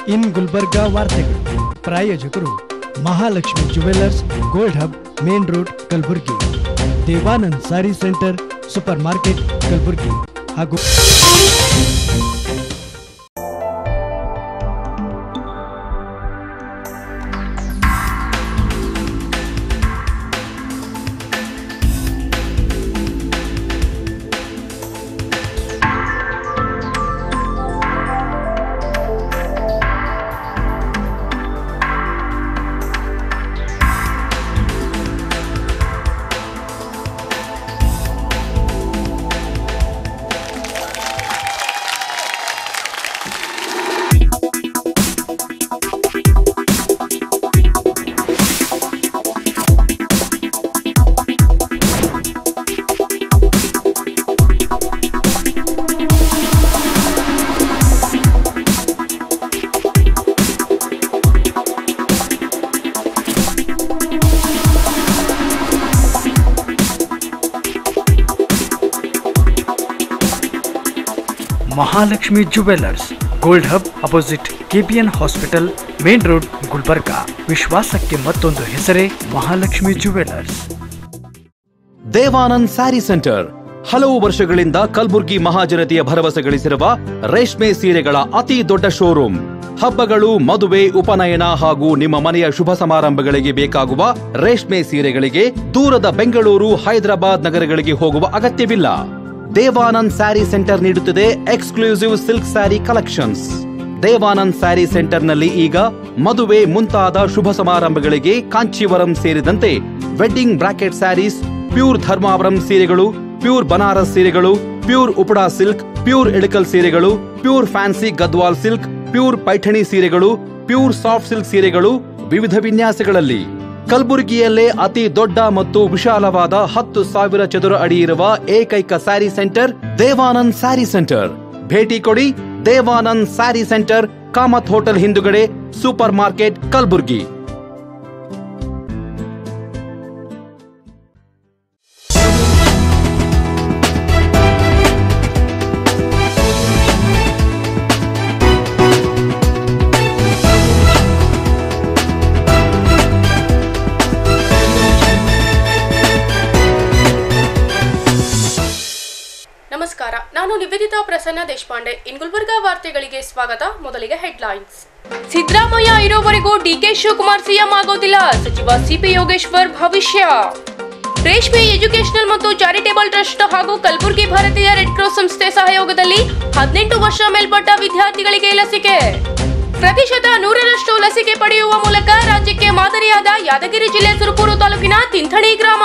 ಇನ್ ಗುಲ್ಬರ್ಗಾ ವಾರ್ತೆಗಳು ಪ್ರಾಯೋಜಕರು Mahalakshmi jewellers gold hub main road Kalaburagi Devanand sari centre super market Kalaburagi ಹಾಗೂ Mahalakshmi jewellers gold hub opposite KPN hospital main road Gulbarga ವಿಶ್ವಾಸಕ್ಕೆ ಮತ್ತೊಂದು ಹೆಸರೇ ಮಹಾಲಕ್ಷ್ಮಿ ಜುವೆಲ್ಲರ್ಸ್ ದೇವಾನಂದ್ ಸ್ಯಾರಿ ಸೆಂಟರ್ ಹಲವು ವರ್ಷಗಳಿಂದ ಕಲ್ಬುರ್ಗಿ ಮಹಾಜನತೆಯ ಭರವಸೆ ಗಳಿಸಿರುವ ರೇಷ್ಮೆ ಸೀರೆಗಳ ಅತಿ ದೊಡ್ಡ ಶೋರೂಮ್ ಹಬ್ಬಗಳು ಮದುವೆ ಉಪನಯನ ಹಾಗೂ ನಿಮ್ಮ ಮನೆಯ ಶುಭ ಸಮಾರಂಭಗಳಿಗೆ ಬೇಕಾಗುವ ರೇಷ್ಮೆ ಸೀರೆಗಳಿಗೆ ದೂರದ ಬೆಂಗಳೂರು ಹೈದರಾಬಾದ್ ನಗರಗಳಿಗೆ ಹೋಗುವ ಅಗತ್ಯವಿಲ್ಲ ದೇವಾನಂದ್ ಸ್ಯಾರಿ ಸೆಂಟರ್ ನೀಡುತ್ತಿದೆ exclusive silk sari collections Devanand sari ಸೆಂಟರ್ನಲ್ಲಿ ಈಗ ಮದುವೆ ಮುಂತಾದ ಶುಭ ಸಮಾರಂಭಗಳಿಗೆ ಕಾಂಚೀವರಂ ಸೇರಿದಂತೆ wedding bracket saris pure Dharmavaram ಸೀರೆಗಳು ಪ್ಯೂರ್ ಬನಾರಸ್ ಸೀರೆಗಳು pure Uppada silk pure Ilkal ಸೀರೆಗಳು pure fancy Gadwal silk pure Paithani ಸೀರೆಗಳು ಪ್ಯೂರ್ ಸಾಫ್ಟ್ ಸಿಲ್ಕ್ ಸೀರೆಗಳು ವಿವಿಧ ವಿನ್ಯಾಸಗಳಲ್ಲಿ ಕಲಬುರಗಿಯಲ್ಲೇ ಅತಿ ದೊಡ್ಡ ಮತ್ತು ವಿಶಾಲವಾದ ಹತ್ತು ಸಾವಿರ ಚದುರ ಅಡಿ ಇರುವ ಏಕೈಕ ಸ್ಯಾರಿ ಸೆಂಟರ್ ದೇವಾನಂದ್ ಸ್ಯಾರಿ ಸೆಂಟರ್ ಭೇಟಿ ಕೊಡಿ ದೇವಾನಂದ್ ಸ್ಯಾರಿ ಸೆಂಟರ್ ಕಾಮತ್ ಹೋಟೆಲ್ ಹಿಂದುಗಡೆ ಸೂಪರ್ ಮಾರ್ಕೆಟ್ ಕಲಬುರ್ಗಿ ನಮಸ್ಕಾರ ನಾನು ನಿವೇದಿತಾ ಪ್ರಸನ್ನ ದೇಶಪಾಂಡೆ ಇನ್ ಗುಲ್ಬರ್ಗಾ ವಾರ್ತೆಗಳಿಗೆ ಸ್ವಾಗತ ಮೊದಲಿಗೆ ಹೆಡ್ಲೈನ್ಸ್ ಸಿದ್ದರಾಮಯ್ಯ ಇರೋವರೆಗೂ ಡಿಕೆ ಶಿವಕುಮಾರ್ ಸಿಎಂ ಆಗೋದಿಲ್ಲ ಸಚಿವ ಸಿಪಿ ಯೋಗೇಶ್ವರ್ ಭವಿಷ್ಯ ರೇಷ್ಮೆ ಎಜುಕೇಶನಲ್ ಮತ್ತು ಚಾರಿಟೇಬಲ್ ಟ್ರಸ್ಟ್ ಹಾಗೂ ಕಲಬುರಗಿ ಭಾರತೀಯ ರೆಡ್ ಕ್ರಾಸ್ ಸಂಸ್ಥೆ ಸಹಯೋಗದಲ್ಲಿ ಹದಿನೆಂಟು ವರ್ಷ ಮೇಲ್ಪಟ್ಟ ವಿದ್ಯಾರ್ಥಿಗಳಿಗೆ ಲಸಿಕೆ ಪ್ರತಿಶತ ನೂರರಷ್ಟು ಲಸಿಕೆ ಪಡೆಯುವ ಮೂಲಕ ರಾಜ್ಯಕ್ಕೆ ಮಾದರಿಯಾದ ಯಾದಗಿರಿ ಜಿಲ್ಲೆ ಸುರಪುರ ತಾಲೂಕಿನ ತಿಂಥಣಿ ಗ್ರಾಮ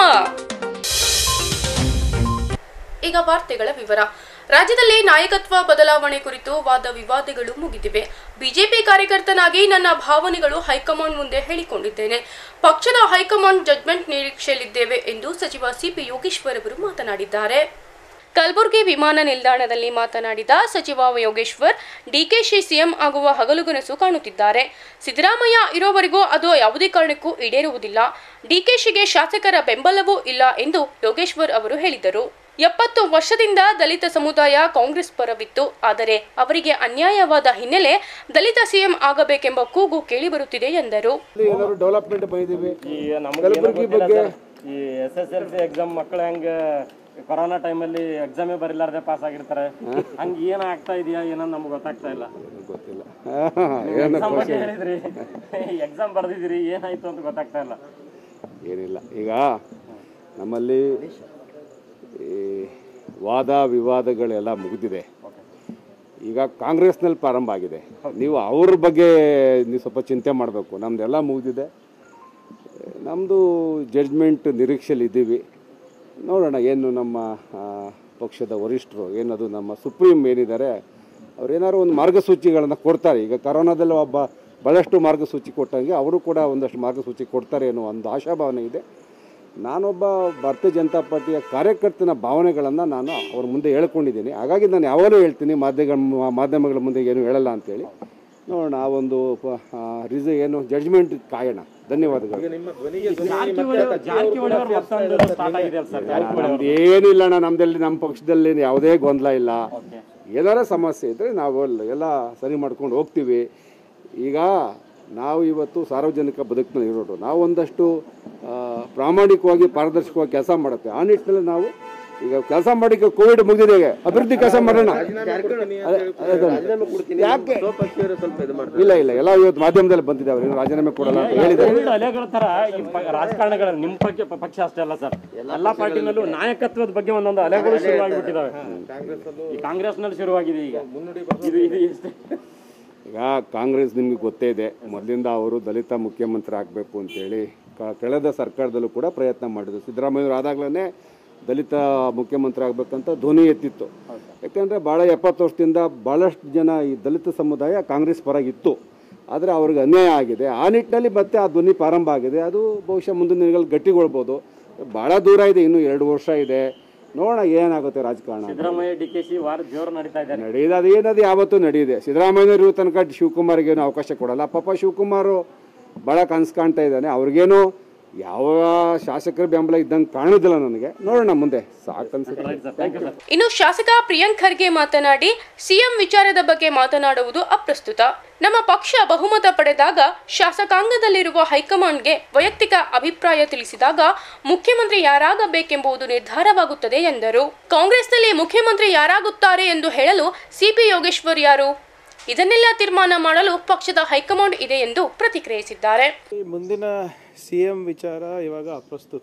ಈಗ ವಾರ್ತೆಗಳ ವಿವರ ರಾಜ್ಯದಲ್ಲಿ ನಾಯಕತ್ವ ಬದಲಾವಣೆ ಕುರಿತು ವಾದ ವಿವಾದಗಳು ಮುಗಿದಿವೆ ಬಿಜೆಪಿ ಕಾರ್ಯಕರ್ತನಾಗಿ ನನ್ನ ಭಾವನೆಗಳು ಹೈಕಮಾಂಡ್ ಮುಂದೆ ಹೇಳಿಕೊಂಡಿದ್ದೇನೆ ಪಕ್ಷದ ಹೈಕಮಾಂಡ್ ಜಡ್ಜ್ಮೆಂಟ್ ನಿರೀಕ್ಷೆಯಲ್ಲಿದ್ದೇವೆ ಎಂದು ಸಚಿವ ಸಿಪಿ ಯೋಗೇಶ್ವರ್ ಅವರು ಮಾತನಾಡಿದ್ದಾರೆ ಕಲಬುರಗಿ ವಿಮಾನ ನಿಲ್ದಾಣದಲ್ಲಿ ಮಾತನಾಡಿದ ಸಚಿವ ಯೋಗೇಶ್ವರ್ ಡಿಕೆಶಿ ಸಿಎಂ ಆಗುವ ಹಗಲುಗನಸು ಕಾಣುತ್ತಿದ್ದಾರೆ ಸಿದ್ದರಾಮಯ್ಯ ಇರೋವರೆಗೂ ಅದು ಯಾವುದೇ ಕಾರಣಕ್ಕೂ ಈಡೇರುವುದಿಲ್ಲ ಡಿಕೆಶಿಗೆ ಶಾಸಕರ ಬೆಂಬಲವೂ ಇಲ್ಲ ಎಂದು ಯೋಗೇಶ್ವರ್ ಅವರು ಹೇಳಿದರು ಎಪ್ಪತ್ತು ವರ್ಷದಿಂದ ದಲಿತ ಸಮುದಾಯ ಕಾಂಗ್ರೆಸ್ ಪರವಿತ್ತು ಆದರೆ ಅವರಿಗೆ ಅನ್ಯಾಯವಾದ ಹಿನ್ನೆಲೆ ದಲಿತ ಸಿಎಂ ಆಗಬೇಕೆಂಬ ಕೂಗು ಕೇಳಿಬರುತ್ತಿದೆ ಎಂದರು ಏನಾದ್ರು ಡೆವಲಪ್ಮೆಂಟ್ ಬಂದಿದ್ದೀವಿ ಈ ನಮ್ಗೆ ಕಲಬುರ್ಗಿ ಏನೋ ಗೊತ್ತಿಲ್ಲ ಬಗ್ಗೆ ಸರ್. ಈ S S L C exam ಮಕ್ಕಳು ಹೆಂಗೆ ಕೊರೋನಾ ಟೈಮಲ್ಲಿ ಎಕ್ಸಾಮೇ ಬರಿಲಾರ್ದೆ ಪಾಸ್ ಆಗಿರ್ತಾರೆ ಹಂಗೆ ಏನ್ ಆಗ್ತಾ ಇದೆಯಾ ಏನೋ ನಮ್ಗೆ ಗೊತ್ತಾಗ್ತಾ ಇಲ್ಲ ಗೊತ್ತಿಲ್ಲ ಏನು ಎಕ್ಸಾಮ್ ಬಗ್ಗೆ ಹೇಳಿದ್ರಿ ಎಕ್ಸಾಮ್ ಬರ್ದಿದ್ದೀರಿ ಏನಾಯ್ತು ಅಂತ ಗೊತ್ತಾಗ್ತಾ ಇಲ್ಲ ಏನಿಲ್ಲ ಈಗ ನಮ್ಮಲ್ಲಿ ಈ ವಾದ ವಿವಾದಗಳೆಲ್ಲ ಮುಗಿದಿದೆ ಈಗ ಕಾಂಗ್ರೆಸ್ನಲ್ಲಿ ಪ್ರಾರಂಭ ಆಗಿದೆ ನೀವು ಅವ್ರ ಬಗ್ಗೆ ನೀವು ಸ್ವಲ್ಪ ಚಿಂತೆ ಮಾಡಬೇಕು ನಮ್ದೆಲ್ಲ ಮುಗಿದಿದೆ ನಮ್ಮದು ಜಡ್ಜ್ಮೆಂಟ್ ನಿರೀಕ್ಷೆಯಲ್ಲಿ ಇದ್ದೀವಿ ನೋಡೋಣ ಏನು ನಮ್ಮ ಆ, ಪಕ್ಷದ ವರಿಷ್ಠರು ಏನದು ನಮ್ಮ ಸುಪ್ರೀಂ ಏನಿದ್ದಾರೆ ಅವ್ರೇನಾದ್ರು ಒಂದು ಮಾರ್ಗಸೂಚಿಗಳನ್ನು ಕೊಡ್ತಾರೆ ಈಗ ಕರೋನಾದಲ್ಲಿ ಒಬ್ಬ ಭಾಳಷ್ಟು ಮಾರ್ಗಸೂಚಿ ಕೊಟ್ಟಂಗೆ ಅವರು ಕೂಡ ಒಂದಷ್ಟು ಮಾರ್ಗಸೂಚಿ ಕೊಡ್ತಾರೆ ಅನ್ನೋ ಒಂದು ಆಶಾಭಾವನೆ ಇದೆ ನಾನೊಬ್ಬ ಭಾರತೀಯ ಜನತಾ ಪಾರ್ಟಿಯ ಕಾರ್ಯಕರ್ತನ ಭಾವನೆಗಳನ್ನು ನಾನು ಅವ್ರ ಮುಂದೆ ಹೇಳ್ಕೊಂಡಿದ್ದೀನಿ ಹಾಗಾಗಿ ನಾನು ಯಾವಾಗಲೂ ಹೇಳ್ತೀನಿ ಮಾಧ್ಯಮ ಮಾಧ್ಯಮಗಳ ಮುಂದೆ ಏನು ಹೇಳಲ್ಲ ಅಂತೇಳಿ ನೋಡೋಣ ಆ ಒಂದು ರೀಸ ಏನು ಜಡ್ಜ್ಮೆಂಟ್ ಕಾಯೋಣ ಧನ್ಯವಾದಗಳು ಜಾರಕಿಹೊಳಿ ಅವ್ರು ಮತ್ತೊಂದು ಸ್ಟಾರ್ಟ್ ಆಗಿದೆ ಸರ್ ಜಾರಕಿಹೊಳಿ ನಮ್ದು ಏನಿಲ್ಲ ಅಣ್ಣ ನಮ್ದಲ್ಲಿ ನಮ್ಮ ಪಕ್ಷದಲ್ಲಿ ಯಾವುದೇ ಗೊಂದಲ ಇಲ್ಲ ಏನಾರ ಸಮಸ್ಯೆ ಇದ್ರೆ ನಾವು ಎಲ್ಲ- ಎಲ್ಲ ಸರಿ ಮಾಡ್ಕೊಂಡು ಹೋಗ್ತೀವಿ ಈಗ ನಾವು ಇವತ್ತು ಸಾರ್ವಜನಿಕ ಬದುಕಿನಲ್ಲಿ ಇರೋರು ನಾವು ಒಂದಷ್ಟು ಆ, ಪ್ರಾಮಾಣಿಕವಾಗಿ ಪಾರದರ್ಶಕವಾಗಿ ಕೆಲಸ ಮಾಡುತ್ತೆ ಆ ನಿಟ್ಟಿನಲ್ಲಿ ನಾವು ಈಗ ಕೆಲಸ ಮಾಡಿಕ್ಕೆ ಕೋವಿಡ್ ಮುಗಿದಿದೆ ಈಗ ಅಭಿವೃದ್ಧಿ ಕೆಲಸ ಮಾಡೋಣ ಅದೇ- ಅದೇ- ಯಾಕೆ ಇಲ್ಲ ಇಲ್ಲ ಎಲ್ಲ ಇವತ್ತು ಮಾಧ್ಯಮದಲ್ಲಿ ಬಂದಿದೆ ಅವರು ರಾಜೀನಾಮೆ ಕೊಡಲ್ಲ ಅಂತ ಹೇಳಿದ್ದಾರೆ ಕೋವಿಡ್ ಅಲೆಗಳ ತರ ಈ ಪ- ರಾಜಕಾರಣಗಳ ನಿಮ್ಮ ಪಕ್ಷ ಪಕ್ಷ ಅಷ್ಟೇ ಅಲ್ಲ ಸರ್ ಎಲ್ಲಾ ಪಾರ್ಟಿನಲ್ಲೂ ನಾಯಕತ್ವದ ಬಗ್ಗೆ ಒಂದೊಂದು ಅಲೆಗಳು ಶುರುವಾಗಿಬಿಟ್ಟಿದಾವೆ ಈ ಕಾಂಗ್ರೆಸ್ನಲ್ಲಿ ಶುರುವಾಗಿದೆ ಈಗ ಇದು ಇದು ಇಷ್ಟೇ ಈಗ ಕಾಂಗ್ರೆಸ್ ನಿಮಗೆ ಗೊತ್ತೇ ಇದೆ ಮೊದಲಿಂದ ಅವರು ದಲಿತ ಮುಖ್ಯಮಂತ್ರಿ ಆಗಬೇಕು ಅಂತೇಳಿ ಕ- ಕಳೆದ ಸರ್ಕಾರದಲ್ಲೂ ಕೂಡ ಪ್ರಯತ್ನ ಮಾಡಿದ್ರು ಸಿದ್ದರಾಮಯ್ಯವರು ಆದಾಗಲೇ ದಲಿತ ಮುಖ್ಯಮಂತ್ರಿ ಆಗಬೇಕಂತ ಧ್ವನಿ ಎತ್ತಿತ್ತು ಯಾಕೆಂದರೆ ಭಾಳ ಎಪ್ಪತ್ತು ವರ್ಷದಿಂದ ಭಾಳಷ್ಟು ಜನ ಈ ದಲಿತ ಸಮುದಾಯ ಕಾಂಗ್ರೆಸ್ ಪರಾಗಿತ್ತು ಆದರೆ ಅವ್ರಿಗೆ ಅನ್ಯಾಯ ಆಗಿದೆ ಆ ನಿಟ್ಟಿನಲ್ಲಿ ಮತ್ತೆ ಆ ಧ್ವನಿ ಪ್ರಾರಂಭ ಆಗಿದೆ ಅದು ಬಹುಶಃ ಮುಂದಿನ ದಿನಗಳಲ್ಲಿ ಗಟ್ಟಿಗೊಳ್ಬೋದು ಭಾಳ ದೂರ ಇದೆ ಇನ್ನೂ ಎರಡು ವರ್ಷ ಇದೆ ನೋಡೋಣ ಏನಾಗುತ್ತೆ ರಾಜಕಾರಣ ಅಂತ. ಸಿದ್ದರಾಮಯ್ಯ ಡಿ ಕೆ ಶಿ ವಾರ ಜೋರು ನಡೀತಾ ಇದ್ದಾರೆ ನಡೆಯೋದು ಅದು ಏನದು ಯಾವತ್ತೂ ನಡೆಯಿದೆ ಸಿದ್ದರಾಮಯ್ಯನವರು ಇರೋ ತನಕ ಶಿವಕುಮಾರ್ಗೆ ಏನು ಅವಕಾಶ ಕೊಡಲ್ಲ ಪಾಪ ಶಿವಕುಮಾರ್ ಭಾಳ ಕನಸು ಕಾಣ್ತಾ ಇದ್ದಾನೆ ಅವ್ರಿಗೇನು ಯಾವ ಶಾಸಕರ ಬೆಂಬಲ ಇದ್ದಂಗೆ ಕಾಣೋದಿಲ್ಲ ನನಗೆ ನೋಡೋಣ ಮುಂದೆ ಸಾಕನ್ಸುತ್ತೆ ಇನ್ನು ಶಾಸಕ ಪ್ರಿಯಾಂಕ್ ಖರ್ಗೆ ಮಾತನಾಡಿ ಸಿಎಂ ವಿಚಾರದ ಬಗ್ಗೆ ಮಾತನಾಡುವುದು ಅಪ್ರಸ್ತುತ ನಮ್ಮ ಪಕ್ಷ ಬಹುಮತ ಪಡೆದಾಗ ಶಾಸಕಾಂಗದಲ್ಲಿರುವ ಹೈಕಮಾಂಡ್ಗೆ ವೈಯಕ್ತಿಕ ಅಭಿಪ್ರಾಯ ತಿಳಿಸಿದಾಗ ಮುಖ್ಯಮಂತ್ರಿ ಯಾರಾಗಬೇಕೆಂಬುದು ನಿರ್ಧಾರವಾಗುತ್ತದೆ ಎಂದರು ಕಾಂಗ್ರೆಸ್ನಲ್ಲಿ ಮುಖ್ಯಮಂತ್ರಿ ಯಾರಾಗುತ್ತಾರೆ ಎಂದು ಹೇಳಲು ಸಿಪಿ ಯೋಗೇಶ್ವರ್ ಯಾರು ಇದನ್ನೆಲ್ಲ ತೀರ್ಮಾನ ಮಾಡಲು ಪಕ್ಷದ ಹೈಕಮಾಂಡ್ ಇದೆ ಎಂದು ಪ್ರತಿಕ್ರಿಯಿಸಿದ್ದಾರೆ ಈ ಮುಂದಿನ ಸಿ ಎಂ ವಿಚಾರ ಇವಾಗ ಅಪ್ರಸ್ತುತ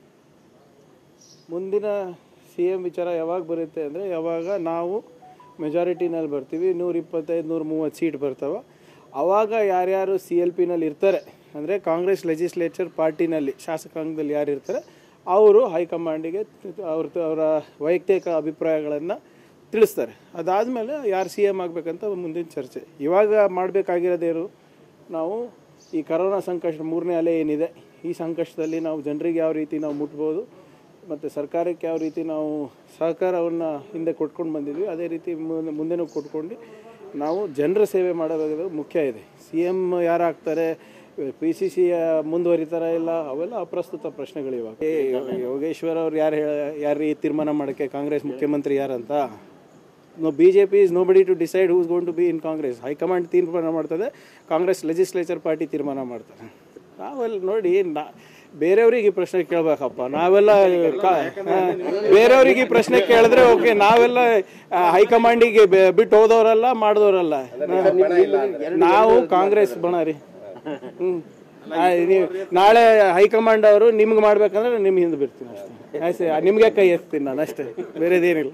ಮುಂದಿನ ಸಿ ಎಂ ವಿಚಾರ ಯಾವಾಗ ಬರುತ್ತೆ ಅಂದರೆ ಯಾವಾಗ ನಾವು ಮೆಜಾರಿಟಿನಲ್ಲಿ ಬರ್ತೀವಿ ನೂರ ಇಪ್ಪತ್ತೈದು ನೂರ ಮೂವತ್ತು ಸೀಟ್ ಬರ್ತಾವೆ ಆವಾಗ ಯಾರ್ಯಾರು ಸಿ ಎಲ್ ಪಿನಲ್ಲಿ ಇರ್ತಾರೆ ಅಂದರೆ ಕಾಂಗ್ರೆಸ್ ಲೆಜಿಸ್ಲೇಚರ್ ಪಾರ್ಟಿನಲ್ಲಿ ಶಾಸಕಾಂಗದಲ್ಲಿ ಯಾರು ಇರ್ತಾರೆ ಅವರು ಹೈಕಮಾಂಡಿಗೆ ಅವ್ರ ಅವರ ವೈಯಕ್ತಿಕ ಅಭಿಪ್ರಾಯಗಳನ್ನು ತಿಳಿಸ್ತಾರೆ ಅದಾದಮೇಲೆ ಯಾರು ಸಿ ಎಮ್ ಆಗಬೇಕಂತ ಮುಂದಿನ ಚರ್ಚೆ ಇವಾಗ ಮಾಡಬೇಕಾಗಿರೋದೇನು ನಾವು ಈ ಕರೋನಾ ಸಂಕಷ್ಟ ಮೂರನೇ ಅಲೆ ಏನಿದೆ ಈ ಸಂಕಷ್ಟದಲ್ಲಿ ನಾವು ಜನರಿಗೆ ಯಾವ ರೀತಿ ನಾವು ಮುಟ್ಬೋದು ಮತ್ತು ಸರ್ಕಾರಕ್ಕೆ ಯಾವ ರೀತಿ ನಾವು ಸಹಕಾರವನ್ನು ಹಿಂದೆ ಕೊಟ್ಕೊಂಡು ಬಂದಿದ್ವಿ ಅದೇ ರೀತಿ ಮುಂದೆ ಮುಂದೆನೂ ಕೊಟ್ಕೊಂಡು ನಾವು ಜನರ ಸೇವೆ ಮಾಡೋದು ಮುಖ್ಯ ಇದೆ ಸಿ ಎಮ್ ಯಾರಾಗ್ತಾರೆ ಪಿ ಸಿ ಸಿ ಮುಂದುವರಿತಾರ ಇಲ್ಲ ಅವೆಲ್ಲ ಅಪ್ರಸ್ತುತ ಪ್ರಶ್ನೆಗಳು ಇವಾಗ ಏ, ಯೋಗೇಶ್ವರ್ ಅವ್ರು ಯಾರು ಹೇಳ ಯಾರು ಈ ತೀರ್ಮಾನ ಮಾಡೋಕ್ಕೆ ಕಾಂಗ್ರೆಸ್ ಮುಖ್ಯಮಂತ್ರಿ ಯಾರಂತ no B J P is nobody to decide who's gonna be in Congress high command ತೀರ್ಮಾನ ಮಾಡ್ತದೆ ಕಾಂಗ್ರೆಸ್ ಲೆಜಿಸ್ಲೇಚರ್ ಪಾರ್ಟಿ ತೀರ್ಮಾನ ಮಾಡ್ತಾರೆ ನಾವೆಲ್ಲ ನೋಡಿ ನಾ ಬೇರೆಯವ್ರಿಗೆ ಈ ಪ್ರಶ್ನೆ ಕೇಳಬೇಕಪ್ಪ ನಾವೆಲ್ಲ ಕಾ- ಹಾ, ಬೇರೆಯವ್ರಿಗೆ ಈ ಪ್ರಶ್ನೆ ಕೇಳಿದ್ರೆ ಓಕೆ ನಾವೆಲ್ಲ ಆ, ಹೈಕಮಾಂಡಿಗೆ ಬೆ- ಬಿಟ್ಟು ಹೋದವರಲ್ಲ ಮಾಡಿದವರಲ್ಲ ನಾವು ಕಾಂಗ್ರೆಸ್ ಬಣ ರೀ ಹ್ಮ್ ಆ, ನೀವು ನಾಳೆ ಹೈಕಮಾಂಡ್ ಅವರು ನಿಮ್ಗೆ ಮಾಡ್ಬೇಕಂದ್ರೆ ನಿಮ್ಗೆ ಹಿಂದೆ ಬಿಡ್ತೀನಿ ಅಷ್ಟೇ ಅಷ್ಟೇ ನಿಮಗೆ ಕೈ ಎತ್ತೀನಿ ನಾನು ಅಷ್ಟೇ ಬೇರೆದೇನಿಲ್ಲ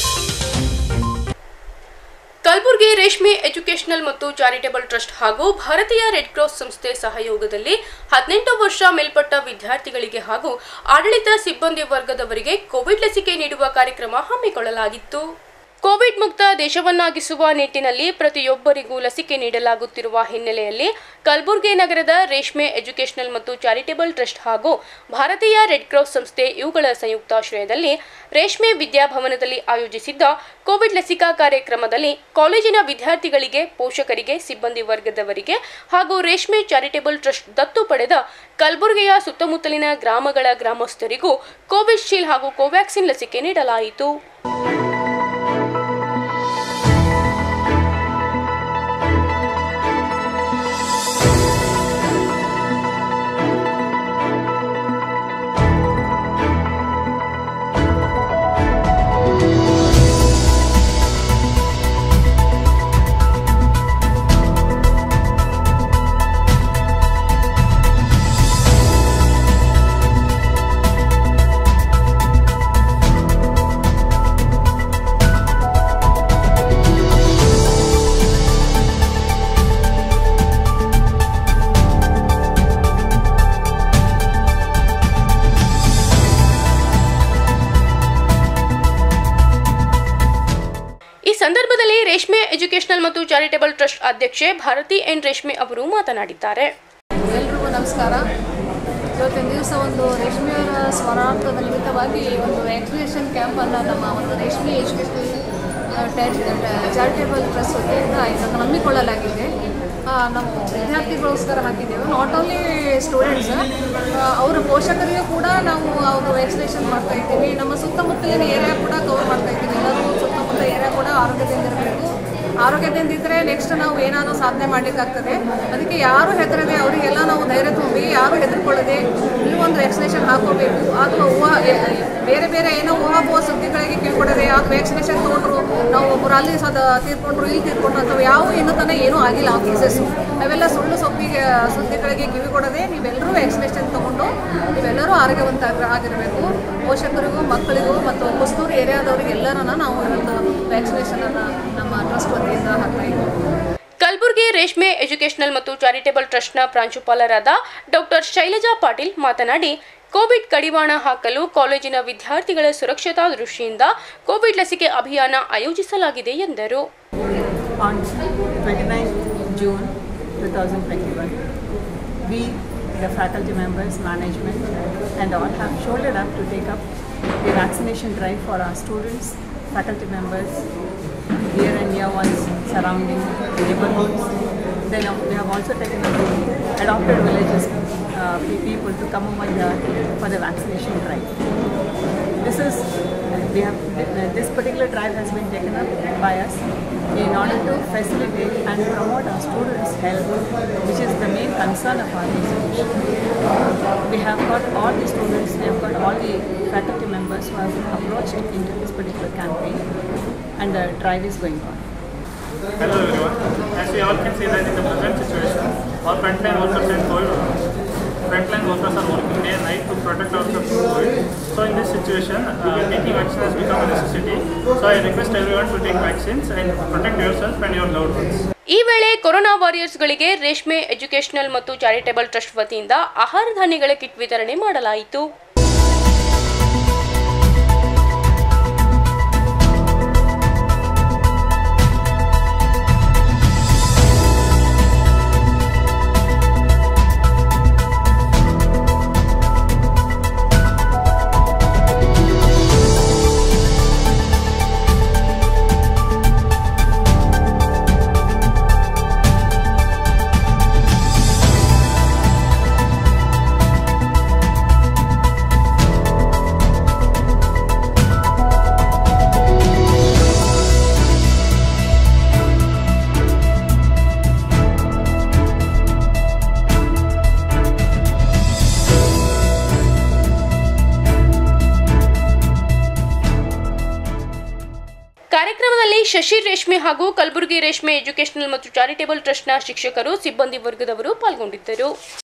ಕಲಬುರಗಿ ರೇಷ್ಮೆ ಎಜುಕೇಷನಲ್ ಮತ್ತು ಚಾರಿಟೇಬಲ್ ಟ್ರಸ್ಟ್ ಹಾಗೂ ಭಾರತೀಯ ರೆಡ್ ಕ್ರಾಸ್ ಸಂಸ್ಥೆ ಸಹಯೋಗದಲ್ಲಿ ಹದಿನೆಂಟು ವರ್ಷ ಮೇಲ್ಪಟ್ಟ ವಿದ್ಯಾರ್ಥಿಗಳಿಗೆ ಹಾಗೂ ಆಡಳಿತ ಸಿಬ್ಬಂದಿ ವರ್ಗದವರಿಗೆ ಕೋವಿಡ್ ಲಸಿಕೆ ನೀಡುವ ಕಾರ್ಯಕ್ರಮ ಹಮ್ಮಿಕೊಳ್ಳಲಾಗಿತ್ತು ಕೋವಿಡ್ ಮುಕ್ತ ದೇಶವನ್ನಾಗಿಸುವ ನಿಟ್ಟಿನಲ್ಲಿ ಪ್ರತಿಯೊಬ್ಬರಿಗೂ ಲಸಿಕೆ ನೀಡಲಾಗುತ್ತಿರುವ ಹಿನ್ನೆಲೆಯಲ್ಲಿ ಕಲಬುರಗಿ ನಗರದ ರೇಷ್ಮೆ ಎಜುಕೇಷನಲ್ ಮತ್ತು ಚಾರಿಟೇಬಲ್ ಟ್ರಸ್ಟ್ ಹಾಗೂ ಭಾರತೀಯ ರೆಡ್ ಕ್ರಾಸ್ ಸಂಸ್ಥೆ ಇವುಗಳ ಸಂಯುಕ್ತಾಶ್ರಯದಲ್ಲಿ ರೇಷ್ಮೆ ವಿದ್ಯಾಭವನದಲ್ಲಿ ಆಯೋಜಿಸಿದ್ದ ಕೋವಿಡ್ ಲಸಿಕಾ ಕಾರ್ಯಕ್ರಮದಲ್ಲಿ ಕಾಲೇಜಿನ ವಿದ್ಯಾರ್ಥಿಗಳಿಗೆ ಪೋಷಕರಿಗೆ ಸಿಬ್ಬಂದಿ ವರ್ಗದವರಿಗೆ ಹಾಗೂ ರೇಷ್ಮೆ ಚಾರಿಟೇಬಲ್ ಟ್ರಸ್ಟ್ ದತ್ತು ಪಡೆದ ಕಲಬುರಗಿಯ ಸುತ್ತಮುತ್ತಲಿನ ಗ್ರಾಮಗಳ ಗ್ರಾಮಸ್ಥರಿಗೂ ಕೋವಿಶೀಲ್ಡ್ ಹಾಗೂ ಕೋವ್ಯಾಕ್ಸಿನ್ ಲಸಿಕೆ ನೀಡಲಾಯಿತು ಈ ಸಂದರ್ಭದಲ್ಲಿ ರೇಷ್ಮೆ ಎಜುಕೇಷನಲ್ ಮತ್ತು ಚಾರಿಟೇಬಲ್ ಟ್ರಸ್ಟ್ ಅಧ್ಯಕ್ಷೆ ಭಾರತಿ ಎನ್ ರೇಷ್ಮೆ ಅವರು ಮಾತನಾಡಿದ್ದಾರೆ ಎಲ್ರಿಗೂ ನಮಸ್ಕಾರ ಇವತ್ತಿನ ದಿವಸ ಒಂದು ರೇಷ್ಮೆಯವರ ಸ್ಮರಣಾರ್ಥದ ನಿಮಿತ್ತವಾಗಿ ಒಂದು ವ್ಯಾಕ್ಸಿನೇಷನ್ ಕ್ಯಾಂಪನ್ನು ನಮ್ಮ ಒಂದು ರೇಷ್ಮೆ ಎಜುಕೇಷನಲ್ ಚಾರಿಟೇಬಲ್ ಟ್ರಸ್ಟ್ ವತಿಯಿಂದ ಇದನ್ನು ಹಮ್ಮಿಕೊಳ್ಳಲಾಗಿದೆ ಆ, ನಮ್ಮ ವಿದ್ಯಾರ್ಥಿಗಳಿಗೋಸ್ಕರ ಹಾಕಿದ್ದೇವೆ ನಾಟ್ ಓನ್ಲಿ ಸ್ಟೂಡೆಂಟ್ಸ್ ಅವರ ಪೋಷಕರಿಗೂ ಕೂಡ ನಾವು ಅವರು ವ್ಯಾಕ್ಸಿನೇಷನ್ ಮಾಡ್ತಾ ಇದ್ದೀವಿ ನಮ್ಮ ಸುತ್ತಮುತ್ತಲಿನ ಏರಿಯಾ ಕೂಡ ಕವರ್ ಮಾಡ್ತಾ ಇದ್ದೀವಿ ಎಲ್ಲರೂ ಸುತ್ತಮುತ್ತ ಏರಿಯಾ ಕೂಡ ಆರೋಗ್ಯದಿಂದ ಇರಬೇಕು ಆರೋಗ್ಯದಿಂದ ಇದ್ದರೆ ನೆಕ್ಸ್ಟ್ ನಾವು ಏನಾದರೂ ಸಾಧನೆ ಮಾಡಲಿಕ್ಕಾಗ್ತದೆ ಅದಕ್ಕೆ ಯಾರು ಹೆದರದೆ ಅವರಿಗೆಲ್ಲ ನಾವು ಧೈರ್ಯ ತುಂಬಿ ಯಾರು ಹೆದರ್ಕೊಳ್ಳದೆ ನೀವು ಒಂದು ವ್ಯಾಕ್ಸಿನೇಷನ್ ಹಾಕೋಬೇಕು ಅಥವಾ ಊಹಾ ಎ- ಬೇರೆ ಬೇರೆ ಏನೋ ಊಹಾಪೋಹ ಸುದ್ದಿಗಳಿಗೆ ಕಿಳ್ಕೊಡದೆ ಯಾವ್ದು ವ್ಯಾಕ್ಸಿನೇಷನ್ ತೊಗೊಂಡ್ರು ನಾವು ಒಬ್ಬರು ಅಲ್ಲಿ ಸದ ತೀರ್ಕೊಂಡ್ರು ಇಲ್ಲಿ ತೀರ್ಕೊಂಡ್ರು ಅಥವಾ ಯಾವ ಇನ್ನೂ ತನಕ ಏನೂ ಆಗಿಲ್ಲ ಆ ಕೇಸಸ್ಸು ಅವೆಲ್ಲ ಸುಳ್ಳು ಸೊಪ್ಪಿಗೆ ಸುದ್ದಿಗಳಿಗೆ ಕಿವಿ ಕೊಡದೆ ನೀವೆಲ್ಲರೂ ವ್ಯಾಕ್ಸಿನೇಷನ್ ತಗೊಂಡು ನೀವೆಲ್ಲರೂ ಆರೋಗ್ಯವಂತ ಆಗಿರಬೇಕು ಪೋಷಕರಿಗೂ ಮಕ್ಕಳಿಗೂ ಮತ್ತು ಹೊಸೂರು ಏರಿಯಾದವರಿಗೆ ಎಲ್ಲರನ್ನ ನಾವು ಇವತ್ತು ವ್ಯಾಕ್ಸಿನೇಷನನ್ನು ನಮ್ಮ ಟ್ರಸ್ಟ್ ವತಿಯಿಂದ ಹಾಕ್ತಾ ಇದ್ದೀವಿ ಕಲಬುರಗಿ ರೇಷ್ಮೆ ಎಜುಕೇಷನಲ್ ಮತ್ತು ಚಾರಿಟೇಬಲ್ ಟ್ರಸ್ಟ್ನ ಪ್ರಾಂಶುಪಾಲರಾದ ಡಾಕ್ಟರ್ ಶೈಲಜಾ ಪಾಟೀಲ್ ಮಾತನಾಡಿ ಕೋವಿಡ್ ಕಡಿವಾಣ ಹಾಕಲು ಕಾಲೇಜಿನ ವಿದ್ಯಾರ್ಥಿಗಳ ಸುರಕ್ಷತಾ ದೃಷ್ಟಿಯಿಂದ ಕೋವಿಡ್ ಲಸಿಕೆ ಅಭಿಯಾನ ಆಯೋಜಿಸಲಾಗಿದೆ ಎಂದರು on 29th June 2021. We, the faculty members, management, and all have shouldered up to take up the vaccination drive for our students, faculty members, year and year ones surrounding neighborhoods. Then uh, we have also taken up the adopted villages uh, pe- people to come over here for the vaccination drive. This is we have this particular drive has been taken up by us in order to facilitate and promote our students' health, which is the main concern of our institution. We have got all the students, we have got all the faculty members who have approached into this particular campaign, and the drive is going on. Hello everyone. As we all can see that in the present situation, all frontline workers and COVID, frontline workers are working day and night to protect ourselves from COVID. So in this situation, uh, taking vaccine has become a necessity. So I request everyone to take vaccines and protect yourself and your loved ones. ಈ ವೇಳೆ corona ವಾರಿಯರ್ಸ್ಗಳಿಗೆ ರೇಷ್ಮೆ educational ಮತ್ತು charitable trust ವತಿಯಿಂದ ಆಹಾರ ಧಾನ್ಯಗಳ kit ವಿತರಣೆ ಮಾಡಲಾಯಿತು ಕಾರ್ಯಕ್ರಮದಲ್ಲಿ ಶಶಿ ರೇಷ್ಮೆ ಹಾಗೂ ಕಲಬುರಗಿ ರೇಷ್ಮೆ ಎಜುಕೇಷನಲ್ ಮತ್ತು ಚಾರಿಟೇಬಲ್ ಟ್ರಸ್ಟ್ನ ಶಿಕ್ಷಕರು ಸಿಬ್ಬಂದಿ ವರ್ಗದವರು ಪಾಲ್ಗೊಂಡಿದ್ದರು